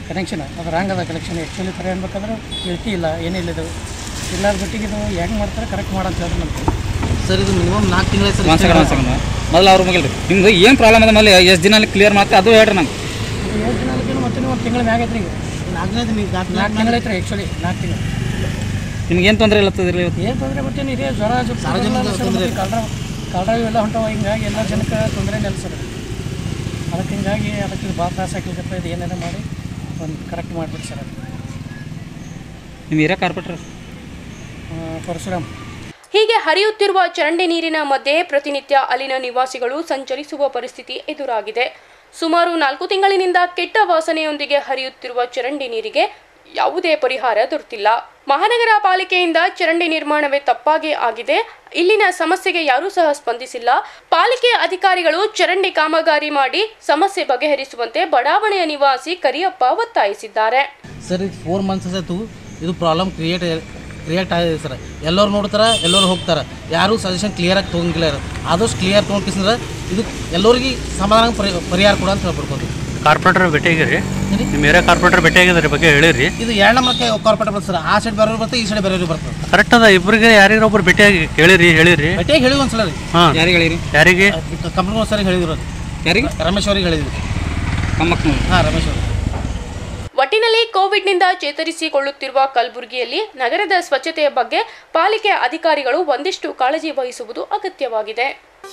ಕನೆಕ್ಷನ್ ಅದು ರಾಂಗ್ ಅದ ಕಲೆಕ್ಷನ್ ಆ್ಯಕ್ಚುಲಿ ಥರ ಅನ್ಬೇಕಂದ್ರೆ ಇಳ್ತಿ ಇಲ್ಲ ಏನಿಲ್ಲ ಇದು ಇಲ್ಲಾರ ಬಿಟ್ಟಿಗೆ ಇದು ಹೆಂಗೆ ಮಾಡ್ತಾರೆ ಕರೆಕ್ಟ್ ಮಾಡಂತ ಹೇಳಿದ್ರೆ ನಮ್ಗೆ ಸರ್ ಇದು ಮಿನಿಮಮ್ ನಾಲ್ಕು ತಿಂಗಳ ಒಂದು ಸೆಕೆಂಡ್ ಒಂದು ಸೆಕೆಂಡ್ ಮೊದಲು ಅವ್ರ ಮಗಿಲ್ರಿ ನಿಮ್ದು ಏನು ಪ್ರಾಬ್ಲಮ್ ಅದ ಮೇಲೆ ಎಷ್ಟು ದಿನ ಕ್ಲಿಯರ್ ಮಾಡ್ತೀವಿ ಅದು ಹೇಳ್ರಿ ನಂಗೆ ಏಳು ದಿನ ಅಲ್ಲಿಗೆ ಮತ್ತೆ ಒಂದು ತಿಂಗಳ ಮ್ಯಾಗ ಐತ್ರಿ ಈಗ ನಾಲ್ಕನೇ ದಿನ ನಾಲ್ಕು ತಿಂಗಳು ಐತ್ರಿ ಆ್ಯಕ್ಚುಲಿ ನಾಲ್ಕು ತಿಂಗಳು ನಿಮ್ಗೆ ಏನು ತೊಂದರೆ ಇಲ್ಲತ್ತದ್ರಿ ಇವತ್ತು ಏನು ತೊಂದರೆ ಬರ್ತೇನೆ ಇದೇ ಜ್ವರ ಜುಟ್ಟು ಸಾರ್ವಜನಿಕ ತೊಂದ್ರೆ. ಕಳ್ರ ಕಳ್ರ ಇವೆಲ್ಲ ಹೊಂಟವ ಹಿಂಗಾಗಿ ಎಲ್ಲ ಜನಕ್ಕೆ ತೊಂದರೆ ನೆಲೆಸೋದು ಅದಕ್ಕೆ ಹಿಂಗಾಗಿ ಅದಕ್ಕೆ ಭಾಳ ತ್ರಾಸ ಆಗ್ಲಿಕ್ಕಪ್ಪ ಇದು ಏನಾರ ಮಾಡಿ ಒಂದು ಕರೆಕ್ಟ್ ಮಾಡಿಬಿಡಿ ಸರ್ ಅದು ನಿಮ್ಮ ಏರಿಯಾ ಕಾರ್ಪೊರೇಟರ್ ಆ, ಪರಶುರಾಮ್ ಹೀಗೆ ಹರಿಯುತ್ತಿರುವ ಚರಂಡಿ ನೀರಿನ ಮಧ್ಯೆ ಪ್ರತಿನಿತ್ಯ ಅಲ್ಲಿನ ನಿವಾಸಿಗಳು ಸಂಚರಿಸುವ ಪರಿಸ್ಥಿತಿ ಎದುರಾಗಿದೆ ಸುಮಾರು ನಾಲ್ಕು ತಿಂಗಳಿನಿಂದ ಕೆಟ್ಟ ವಾಸನೆಯೊಂದಿಗೆ ಹರಿಯುತ್ತಿರುವ ಚರಂಡಿ ನೀರಿಗೆ ಯಾವುದೇ ಪರಿಹಾರ ದೊರೆತಿಲ್ಲ ಮಹಾನಗರ ಪಾಲಿಕೆಯಿಂದ ಚರಂಡಿ ನಿರ್ಮಾಣವೇ ತಪ್ಪಾಗಿ ಆಗಿದೆ ಇಲ್ಲಿನ ಸಮಸ್ಯೆಗೆ ಯಾರೂ ಸಹ ಸ್ಪಂದಿಸಿಲ್ಲ ಪಾಲಿಕೆ ಅಧಿಕಾರಿಗಳು ಚರಂಡಿ ಕಾಮಗಾರಿ ಮಾಡಿ ಸಮಸ್ಯೆ ಬಗೆಹರಿಸುವಂತೆ ಬಡಾವಣೆಯ ನಿವಾಸಿ ಕರಿಯಪ್ಪ ಒತ್ತಾಯಿಸಿದ್ದಾರೆ ಸರ್ ಇದು ಫೋರ್ ಮಂತ್ಸ್ ಆಯ್ತು ಇದು ಪ್ರಾಬ್ಲಮ್ ಕ್ರಿಯೇಟ್ ಕ್ರಿಯೇಟ್ ಆಗಿದೆ ಸರ್ ಎಲ್ಲರೂ ನೋಡ್ತಾರೆ ಎಲ್ಲರೂ ಹೋಗ್ತಾರೆ ಯಾರೂ ಸಜೆಷನ್ ಕ್ಲಿಯರಾಗಿ ತೊಗೊಂಗಿಲ್ಲ ಇರೋ ಆದಷ್ಟು ಕ್ಲಿಯರ್ ತೊಗೊಂಡ್ಕಿಸಿದ್ರೆ ಇದು ಎಲ್ಲರಿಗೆ ಸಮಾಧಾನ ಪರಿ ಪರಿಹಾರ ಕೊಡು ಅಂತ ಹೇಳ್ಬಿಡ್ಬೋದು ಕಾರ್ಪೊರೇಟರ್ ಭೇಟಿಯಾಗಿರಿ ನಿಮ್ಮ ಏರಿಯಾ ಕಾರ್ಪೊರೇಟರ್ ಭೇಟಿಯಾಗಿದ್ರ ಬಗ್ಗೆ ಹೇಳಿರಿ ಇದು ಎರಡು ನಂಬರ್ಗೆ ಕಾರ್ಪೊರೇಟ್ ಬರ್ತದೆ ಸರ್ ಆ ಸೈಡ್ ಬೇರೆಯವ್ರು ಬರ್ತಾರೆ ಈ ಸೈಡ್ ಬೇರೆಯವ್ರು ಬರ್ತಾರೆ ಕರೆಕ್ಟ್ ಅದ ಇಬ್ಬರಿಗೆ ಯಾರಿಗಾರ ಒಬ್ರು ಭೇಟಿಯಾಗಿ ಕೇಳಿರಿ ಹೇಳಿರಿ ಭೇಟಿಯಾಗಿ ಹೇಳಿ ಒಂದ್ಸಲ ರೀ ಹಾಂ ಯಾರಿಗೆ ಹೇಳಿರಿ ಯಾರಿಗೆ ಕಂಪ್ನಿ ಸರಿ ಹೇಳಿದ್ರು ಯಾರಿಗೆ ರಮೇಶ್ ಅವ್ರಿಗೆ ಹೇಳಿದ್ವಿ ಕಮ್ಮಕ್ಕ ಹಾಂ ರಮೇಶ್ ಅವರು ಒಟ್ಟಿನಲ್ಲಿ ಕೋವಿಡ್ನಿಂದ ಚೇತರಿಸಿಕೊಳ್ಳುತ್ತಿರುವ ಕಲಬುರಗಿಯಲ್ಲಿ ನಗರದ ಸ್ವಚ್ಛತೆಯ ಬಗ್ಗೆ ಪಾಲಿಕೆ ಅಧಿಕಾರಿಗಳು ಒಂದಿಷ್ಟು ಕಾಳಜಿ ವಹಿಸುವುದು ಅಗತ್ಯವಾಗಿದೆ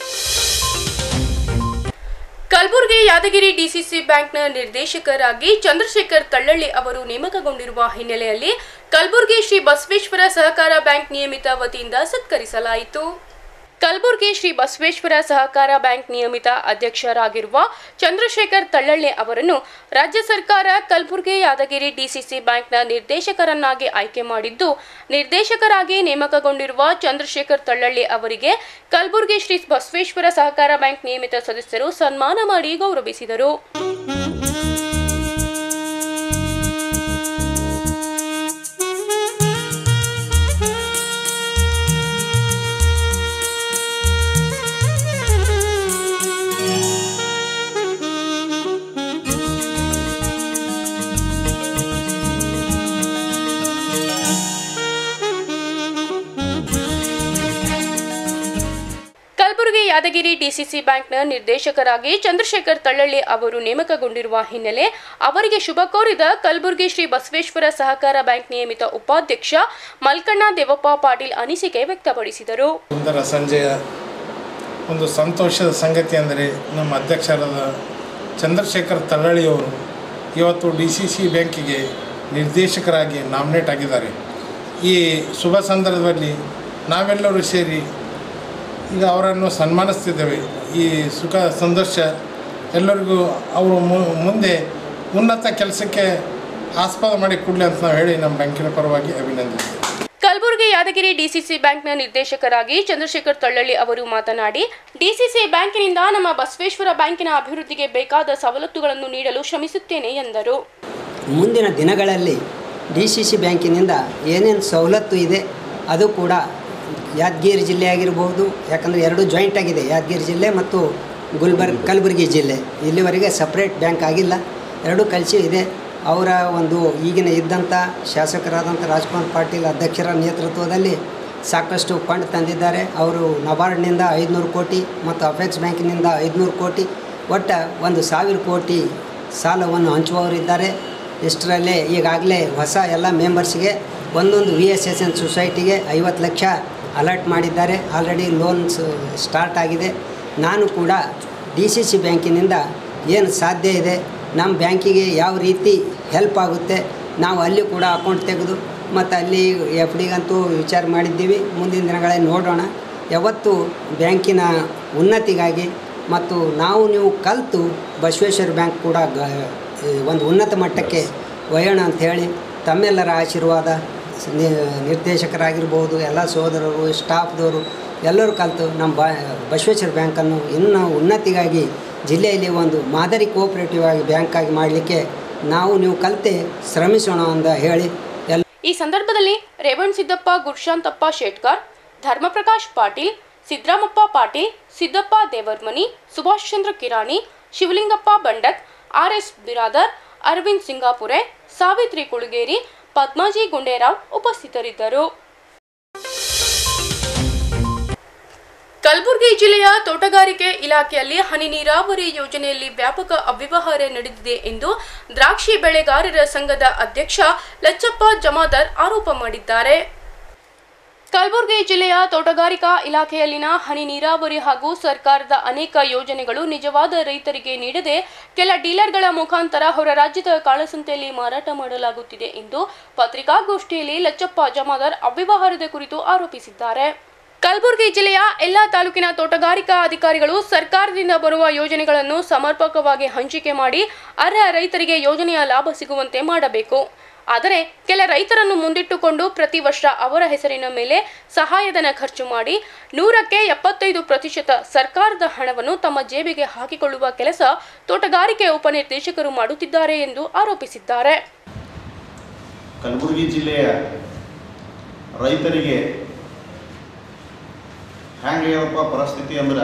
ಕಲಬುರಗಿ ಯಾದಗಿರಿ ಡಿಸಿಸಿ ಬ್ಯಾಂಕ್ನ ನಿರ್ದೇಶಕರಾಗಿ ಚಂದ್ರಶೇಖರ್ ತಳ್ಳಳ್ಳಿ ಅವರು ನೇಮಕಗೊಂಡಿರುವ ಹಿನ್ನೆಲೆಯಲ್ಲಿ ಕಲಬುರಗಿ ಶ್ರೀ ಬಸವೇಶ್ವರ ಸಹಕಾರ ಬ್ಯಾಂಕ್ ನಿಯಮಿತ ವತಿಯಿಂದ ಸತ್ಕರಿಸಲಾಯಿತು ಕಲಬುರಗಿ ಶ್ರೀ ಬಸವೇಶ್ವರ ಸಹಕಾರ ಬ್ಯಾಂಕ್ ನಿಯಮಿತ ಅಧ್ಯಕ್ಷರಾಗಿರುವ ಚಂದ್ರಶೇಖರ್ ತಳ್ಳಳ್ಳಿ ಅವರನ್ನು ರಾಜ್ಯ ಸರ್ಕಾರ ಕಲಬುರಗಿ ಯಾದಗಿರಿ ಡಿಸಿಸಿ ಬ್ಯಾಂಕ್ನ ನಿರ್ದೇಶಕರನ್ನಾಗಿ ಆಯ್ಕೆ ಮಾಡಿದ್ದು ನಿರ್ದೇಶಕರಾಗಿ ನೇಮಕಗೊಂಡಿರುವ ಚಂದ್ರಶೇಖರ್ ತಳ್ಳಳ್ಳಿ ಅವರಿಗೆ ಕಲಬುರಗಿ ಶ್ರೀ ಬಸವೇಶ್ವರ ಸಹಕಾರ ಬ್ಯಾಂಕ್ ನಿಯಮಿತ ಸದಸ್ಯರು ಸನ್ಮಾನ ಮಾಡಿ ಗೌರವಿಸಿದರು ಕಲಬುರಗಿ ಯಾದಗಿರಿ ಡಿಸಿಸಿ ಬ್ಯಾಂಕ್ನ ನಿರ್ದೇಶಕರಾಗಿ ಚಂದ್ರಶೇಖರ್ ತಳ್ಳಳ್ಳಿ ಅವರು ನೇಮಕಗೊಂಡಿರುವ ಹಿನ್ನೆಲೆ ಅವರಿಗೆ ಶುಭ ಕೋರಿದ ಕಲಬುರಗಿ ಶ್ರೀ ಬಸವೇಶ್ವರ ಸಹಕಾರ ಬ್ಯಾಂಕ್ ನಿಯಮಿತ ಉಪಾಧ್ಯಕ್ಷ ಮಲ್ಕಣ್ಣ ದೇವಪ್ಪ ಪಾಟೀಲ್ ಅನಿಸಿಕೆ ವ್ಯಕ್ತಪಡಿಸಿದರು ಸುಂದರ ಸಂಜೆಯ ಒಂದು ಸಂತೋಷದ ಸಂಗತಿ ಅಂದರೆ ನಮ್ಮ ಅಧ್ಯಕ್ಷರಾದ ಚಂದ್ರಶೇಖರ್ ತಳ್ಳಳಿಯವರು ಇವತ್ತು ಡಿ ಸಿ ಸಿ ಬ್ಯಾಂಕಿಗೆ ನಿರ್ದೇಶಕರಾಗಿ ನಾಮಿನೇಟ್ ಆಗಿದ್ದಾರೆ ಈ ಶುಭ ಸಂದರ್ಭದಲ್ಲಿ ನಾವೆಲ್ಲರೂ ಸೇರಿ ಈಗ ಅವರನ್ನು ಸನ್ಮಾನಿಸ್ತಿದ್ದೇವೆ ಈ ಸುಖ ಸಂತೋಷ ಎಲ್ಲರಿಗೂ ಅವರು ಮು- ಮುಂದೆ ಉನ್ನತ ಕೆಲಸಕ್ಕೆ ಆಸ್ಪದ ಮಾಡಿ ಕೊಡಲಿ ಅಂತ ನಾವು ಹೇಳಿ ನಮ್ಮ ಬ್ಯಾಂಕಿನ ಪರವಾಗಿ ಅಭಿನಂದಿಸ್ತೀವಿ ಕಲಬುರಗಿ ಯಾದಗಿರಿ ಡಿಸಿಸಿ ಬ್ಯಾಂಕ್ನ ನಿರ್ದೇಶಕರಾಗಿ ಚಂದ್ರಶೇಖರ್ ತಳ್ಳಳ್ಳಿ ಅವರು ಮಾತನಾಡಿ ಡಿಸಿಸಿ ಬ್ಯಾಂಕಿನಿಂದ ನಮ್ಮ ಬಸವೇಶ್ವರ ಬ್ಯಾಂಕಿನ ಅಭಿವೃದ್ಧಿಗೆ ಬೇಕಾದ ಸವಲತ್ತುಗಳನ್ನು ನೀಡಲು ಶ್ರಮಿಸುತ್ತೇನೆ ಎಂದರು ಮುಂದಿನ ದಿನಗಳಲ್ಲಿ ಡಿ ಸಿ ಸಿ ಬ್ಯಾಂಕಿನಿಂದ ಏನೇನು ಸವಲತ್ತು ಇದೆ ಅದು ಕೂಡ ಯಾದಗಿರಿ ಜಿಲ್ಲೆ ಆಗಿರ್ಬೋದು ಯಾಕಂದರೆ ಎರಡು ಜಾಯಿಂಟ್ ಆಗಿದೆ ಯಾದಗಿರಿ ಜಿಲ್ಲೆ ಮತ್ತು ಗುಲ್ಬರ್ಗ್ ಕಲಬುರಗಿ ಜಿಲ್ಲೆ ಇಲ್ಲಿವರೆಗೆ ಸಪ್ರೇಟ್ ಬ್ಯಾಂಕ್ ಆಗಿಲ್ಲ ಎರಡೂ ಕಲಿಸಿ ಇದೆ ಅವರ ಒಂದು ಈಗಿನ ಇದ್ದಂಥ ಶಾಸಕರಾದಂಥ ರಾಜ್ಕುಮಾರ್ ಪಾಟೀಲ್ ಅಧ್ಯಕ್ಷರ ನೇತೃತ್ವದಲ್ಲಿ ಸಾಕಷ್ಟು ಫಂಡ್ ತಂದಿದ್ದಾರೆ ಅವರು ನಬಾರ್ಡ್ನಿಂದ ಐದುನೂರು ಕೋಟಿ ಮತ್ತು ಅಪೆಕ್ಸ್ ಬ್ಯಾಂಕಿನಿಂದ ಐದುನೂರು ಕೋಟಿ ಒಟ್ಟು ಒಂದು ಸಾವಿರ ಕೋಟಿ ಸಾಲವನ್ನು ಹಂಚುವವರಿದ್ದಾರೆ ಇಷ್ಟರಲ್ಲೇ ಈಗಾಗಲೇ ಹೊಸ ಎಲ್ಲ ಮೆಂಬರ್ಸ್ಗೆ ಒಂದೊಂದು ವಿ ಎಸ್ ಎಸ್ ಎನ್ ಸೊಸೈಟಿಗೆ ಐವತ್ತು ಲಕ್ಷ ಅಲರ್ಟ್ ಮಾಡಿದ್ದಾರೆ ಆಲ್ರೆಡಿ ಲೋನ್ಸ್ ಸ್ಟಾರ್ಟ್ ಆಗಿದೆ ನಾನು ಕೂಡ ಡಿ ಸಿ ಸಿ ಬ್ಯಾಂಕಿನಿಂದ ಏನು ಸಾಧ್ಯ ಇದೆ ನಮ್ಮ ಬ್ಯಾಂಕಿಗೆ ಯಾವ ರೀತಿ ಹೆಲ್ಪ್ ಆಗುತ್ತೆ ನಾವು ಅಲ್ಲಿ ಕೂಡ ಅಕೌಂಟ್ ತೆಗೆದು ಮತ್ತು ಅಲ್ಲಿ ಎಫ್ ಡಿಗಂತೂ ವಿಚಾರ ಮಾಡಿದ್ದೀವಿ ಮುಂದಿನ ದಿನಗಳಲ್ಲಿ ನೋಡೋಣ ಯಾವತ್ತು ಬ್ಯಾಂಕಿನ ಉನ್ನತಿಗಾಗಿ ಮತ್ತು ನಾವು ನೀವು ಕಲಿತು ಬಸವೇಶ್ವರ ಬ್ಯಾಂಕ್ ಕೂಡ ಗ ಒಂದು ಉನ್ನತ ಮಟ್ಟಕ್ಕೆ ಒಯ್ಯೋಣ ಅಂಥೇಳಿ ತಮ್ಮೆಲ್ಲರ ಆಶೀರ್ವಾದ ಸ- ನಿ- ನಿರ್ದೇಶಕರಾಗಿರ್ಬೋದು ಎಲ್ಲ ಸೋದರರು ಸ್ಟಾಫ್ದವರು ಎಲ್ಲರೂ ಕಲಿತು ನಮ್ಮ ಬ ಬಸವೇಶ್ವರ ಬ್ಯಾಂಕನ್ನು ಇನ್ನೂ ಉನ್ನತಿಗಾಗಿ ಜಿಲ್ಲೆಯಲ್ಲಿ ಒಂದು ಮಾದರಿ ಕೋಆಪರೇಟಿವ್ ಆಗಿ ಬ್ಯಾಂಕ್ ಆಗಿ ಮಾಡಲಿಕ್ಕೆ ನಾವು ನೀವು ಕಲಿತೆ ಶ್ರಮಿಸೋಣ ಅಂತ ಹೇಳಿ ಎಲ್ಲ ಈ ಸಂದರ್ಭದಲ್ಲಿ ರೇವಣ್ ಸಿದ್ದಪ್ಪ ಗುರುಶಾಂತಪ್ಪ ಶೇಟ್ಕರ್ ಧರ್ಮಪ್ರಕಾಶ್ ಪಾಟೀಲ್ ಸಿದ್ದರಾಮಪ್ಪ ಪಾಟೀಲ್ ಸಿದ್ದಪ್ಪ ದೇವರ್ಮನಿ ಸುಭಾಷ್ ಚಂದ್ರ ಕಿರಾಣಿ ಶಿವಲಿಂಗಪ್ಪ ಬಂಡಕ್ ಆರ್ ಎಸ್ ಬಿರಾದರ್ ಅರವಿಂದ್ ಸಿಂಗಾಪುರೆ ಸಾವಿತ್ರಿ ಕುಳುಗೇರಿ ಪದ್ಮಾಜಿ ಗುಂಡೇರಾವ್ ಉಪಸ್ಥಿತರಿದ್ದರು ಕಲಬುರಗಿ ಜಿಲ್ಲೆಯ ತೋಟಗಾರಿಕೆ ಇಲಾಖೆಯಲ್ಲಿ ಹನಿ ನೀರಾವರಿ ಯೋಜನೆಯಲ್ಲಿ ವ್ಯಾಪಕ ಅವ್ಯವಹಾರ ನಡೆದಿದೆ ಎಂದು ದ್ರಾಕ್ಷಿ ಬೆಳೆಗಾರರ ಸಂಘದ ಅಧ್ಯಕ್ಷ ಲಚ್ಚಪ್ಪ ಜಮಾದಾರ್ ಆರೋಪ ಮಾಡಿದ್ದಾರೆ ಕಲಬುರಗಿ ಜಿಲ್ಲೆಯ ತೋಟಗಾರಿಕಾ ಇಲಾಖೆಯಲ್ಲಿನ ಹನಿ ನೀರಾವರಿ ಹಾಗೂ ಸರ್ಕಾರದ ಅನೇಕ ಯೋಜನೆಗಳು ನಿಜವಾದ ರೈತರಿಗೆ ನೀಡದೆ ಕೆಲ ಡೀಲರ್ಗಳ ಮುಖಾಂತರ ಹೊರ ರಾಜ್ಯದ ಕಾಳಸಂತೆಯಲ್ಲಿ ಮಾರಾಟ ಮಾಡಲಾಗುತ್ತಿದೆ ಎಂದು ಪತ್ರಿಕಾಗೋಷ್ಠಿಯಲ್ಲಿ ಲಚ್ಚಪ್ಪ ಜಮಾದಾರ್ ಅವ್ಯವಹಾರದ ಕುರಿತು ಆರೋಪಿಸಿದ್ದಾರೆ ಕಲಬುರಗಿ ಜಿಲ್ಲೆಯ ಎಲ್ಲಾ ತಾಲೂಕಿನ ತೋಟಗಾರಿಕಾ ಅಧಿಕಾರಿಗಳು ಸರ್ಕಾರದಿಂದ ಬರುವ ಯೋಜನೆಗಳನ್ನು ಸಮರ್ಪಕವಾಗಿ ಹಂಚಿಕೆ ಮಾಡಿ ಅರ್ಹ ರೈತರಿಗೆ ಯೋಜನೆಯ ಲಾಭ ಸಿಗುವಂತೆ ಮಾಡಬೇಕು ಆದರೆ ಕೆಲ ರೈತರನ್ನು ಮುಂದಿಟ್ಟುಕೊಂಡು ಪ್ರತಿ ವರ್ಷ ಅವರ ಹೆಸರಿನ ಮೇಲೆ ಸಹಾಯಧನ ಖರ್ಚು ಮಾಡಿ ನೂರಕ್ಕೆ ಎಪ್ಪತ್ತೈದು ಪ್ರತಿಶತ ಸರ್ಕಾರದ ಹಣವನ್ನು ತಮ್ಮ ಜೇಬಿಗೆ ಹಾಕಿಕೊಳ್ಳುವ ಕೆಲಸ ತೋಟಗಾರಿಕೆ ಉಪನಿರ್ದೇಶಕರು ಮಾಡುತ್ತಿದ್ದಾರೆ ಎಂದು ಆರೋಪಿಸಿದ್ದಾರೆ ಕಲಬುರಗಿ ಜಿಲ್ಲೆಯ ರೈತರಿಗೆ ಹೆಂಗಪ್ಪ ಪರಿಸ್ಥಿತಿ ಅಂದ್ರೆ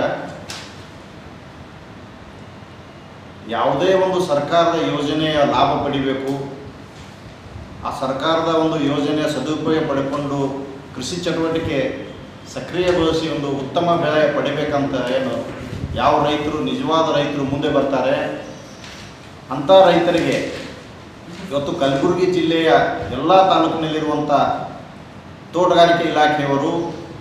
ಯಾವುದೇ ಒಂದು ಸರ್ಕಾರದ ಯೋಜನೆಯ ಲಾಭ ಪಡಿಬೇಕು ಆ ಸರ್ಕಾರದ ಒಂದು ಯೋಜನೆಯ ಸದುಪಯೋಗ ಪಡ್ಕೊಂಡು ಕೃಷಿ ಚಟುವಟಿಕೆ ಸಕ್ರಿಯಗೊಳಿಸಿ ಒಂದು ಉತ್ತಮ ಬೆಳೆ ಪಡಿಬೇಕಂತ ಏನು ಯಾವ ರೈತರು ನಿಜವಾದ ರೈತರು ಮುಂದೆ ಬರ್ತಾರೆ ಅಂಥ ರೈತರಿಗೆ ಇವತ್ತು ಕಲಬುರಗಿ ಜಿಲ್ಲೆಯ ಎಲ್ಲ ತಾಲೂಕಿನಲ್ಲಿರುವಂಥ ತೋಟಗಾರಿಕೆ ಇಲಾಖೆಯವರು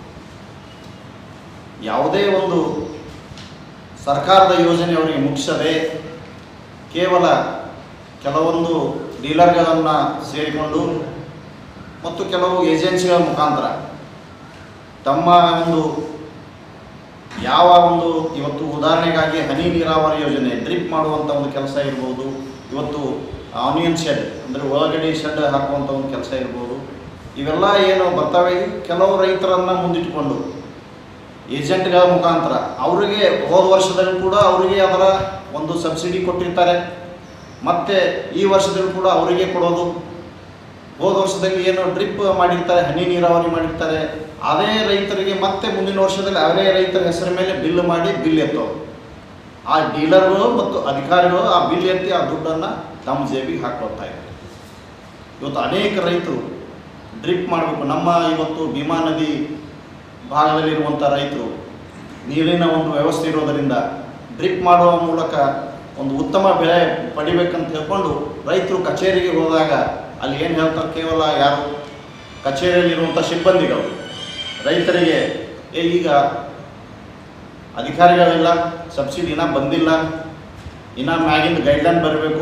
ಯಾವುದೇ ಒಂದು ಸರ್ಕಾರದ ಯೋಜನೆ ಅವರಿಗೆ ಮುಗಿಸದೆ ಕೇವಲ ಕೆಲವೊಂದು ಡೀಲರ್ಗಳನ್ನು ಸೇರಿಕೊಂಡು ಮತ್ತು ಕೆಲವು ಏಜೆನ್ಸಿಗಳ ಮುಖಾಂತರ ತಮ್ಮ ಒಂದು ಯಾವ ಒಂದು ಇವತ್ತು ಉದಾಹರಣೆಗಾಗಿ ಹನಿ ನೀರಾವರಿ ಯೋಜನೆ ಡ್ರಿಪ್ ಮಾಡುವಂಥ ಒಂದು ಕೆಲಸ ಇರ್ಬೋದು ಇವತ್ತು ಆನಿಯನ್ ಶೆಡ್ ಅಂದರೆ ಒಳಗಡೆ ಶೆಡ್ ಹಾಕುವಂಥ ಒಂದು ಕೆಲಸ ಇರ್ಬೋದು ಇವೆಲ್ಲ ಏನು ಬರ್ತವೆ ಇವು ಕೆಲವು ರೈತರನ್ನು ಮುಂದಿಟ್ಟುಕೊಂಡು ಏಜೆಂಟ್ಗಳ ಮುಖಾಂತರ ಅವರಿಗೆ ಹೋದ ವರ್ಷದಲ್ಲಿ ಕೂಡ ಅವರಿಗೆ ಅದರ ಒಂದು ಸಬ್ಸಿಡಿ ಕೊಟ್ಟಿರ್ತಾರೆ ಮತ್ತು ಈ ವರ್ಷದಲ್ಲಿ ಕೂಡ ಅವರಿಗೆ ಕೊಡೋದು ಹೋದ ವರ್ಷದಲ್ಲಿ ಏನು ಡ್ರಿಪ್ ಮಾಡಿರ್ತಾರೆ ಹನಿ ನೀರಾವರಿ ಮಾಡಿರ್ತಾರೆ ಅದೇ ರೈತರಿಗೆ ಮತ್ತೆ ಮುಂದಿನ ವರ್ಷದಲ್ಲಿ ಅವರೇ ರೈತರ ಹೆಸರ ಮೇಲೆ ಬಿಲ್ ಮಾಡಿ ಬಿಲ್ ಎತ್ತೋದು ಆ ಡೀಲರ್ಗಳು ಮತ್ತು ಅಧಿಕಾರಿಗಳು ಆ ಬಿಲ್ ಎತ್ತಿ ಆ ದುಡ್ಡನ್ನು ತಮ್ಮ ಜೇಬಿಗೆ ಹಾಕೊಳ್ತಾ ಇದ್ದಾರೆ ಇವತ್ತು ಅನೇಕ ರೈತರು ಡ್ರಿಪ್ ಮಾಡಬೇಕು ನಮ್ಮ ಇವತ್ತು ಭೀಮಾ ನದಿ ಭಾಗದಲ್ಲಿರುವಂಥ ರೈತರು ನೀರಿನ ಒಂದು ವ್ಯವಸ್ಥೆ ಇರೋದರಿಂದ ಡ್ರಿಪ್ ಮಾಡುವ ಮೂಲಕ ಒಂದು ಉತ್ತಮ ಬೆಳೆ ಪಡಿಬೇಕಂತ ಹೇಳ್ಕೊಂಡು ರೈತರು ಕಚೇರಿಗೆ ಹೋದಾಗ ಅಲ್ಲಿ ಏನು ಹೇಳ್ತಾರೆ ಕೇವಲ ಯಾರು ಕಚೇರಿಯಲ್ಲಿರುವಂಥ ಸಿಬ್ಬಂದಿಗಳು ರೈತರಿಗೆ ಏ ಈಗ ಅಧಿಕಾರಿಗಳಿಲ್ಲ ಸಬ್ಸಿಡಿ ಇನ್ನೂ ಬಂದಿಲ್ಲ ಇನ್ನು ಮ್ಯಾಗಿಂದ ಗೈಡ್ಲೈನ್ ಬರಬೇಕು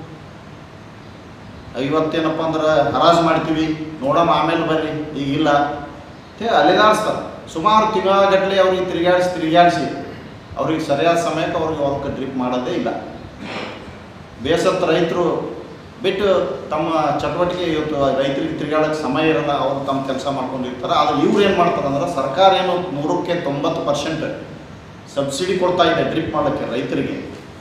ಇವತ್ತೇನಪ್ಪ ಅಂದ್ರೆ ಹರಾಜು ಮಾಡ್ತೀವಿ ನೋಡಮ್ಮ ಆಮೇಲೆ ಬರ್ರಿ ಈಗ ಇಲ್ಲ ತೇ ಅಲೆದಾಡಿಸ್ತಾರೆ ಸುಮಾರು ತಿಂಗಳಗಟ್ಟಲೆ ಅವ್ರಿಗೆ ತಿರುಗಾಡಿಸಿ ತಿರುಗಾಡಿಸಿ ಅವ್ರಿಗೆ ಸರಿಯಾದ ಸಮಯಕ್ಕೆ ಅವ್ರಿಗೆ ಅವ್ರಿಗೆ ಡ್ರಿಪ್ ಮಾಡೋದೇ ಇಲ್ಲ ಬೇಸತ್ತ ರೈತರು ಬಿಟ್ಟು ತಮ್ಮ ಚಟುವಟಿಕೆ ಇವತ್ತು ರೈತರಿಗೆ ತಿರುಗಾಡೋಕ್ಕೆ ಸಮಯ ಇರಲ್ಲ ಅವ್ರು ತಮ್ಮ ಕೆಲಸ ಮಾಡ್ಕೊಂಡಿರ್ತಾರೆ ಆದರೆ ಇವ್ರು ಏನು ಮಾಡ್ತಾರೆ ಅಂದ್ರೆ ಸರ್ಕಾರ ಏನು ನೂರಕ್ಕೆ ತೊಂಬತ್ತು ಪರ್ಸೆಂಟ್ ಸಬ್ಸಿಡಿ ಕೊಡ್ತಾ ಇದೆ ಡ್ರಿಪ್ ಮಾಡೋಕ್ಕೆ ರೈತರಿಗೆ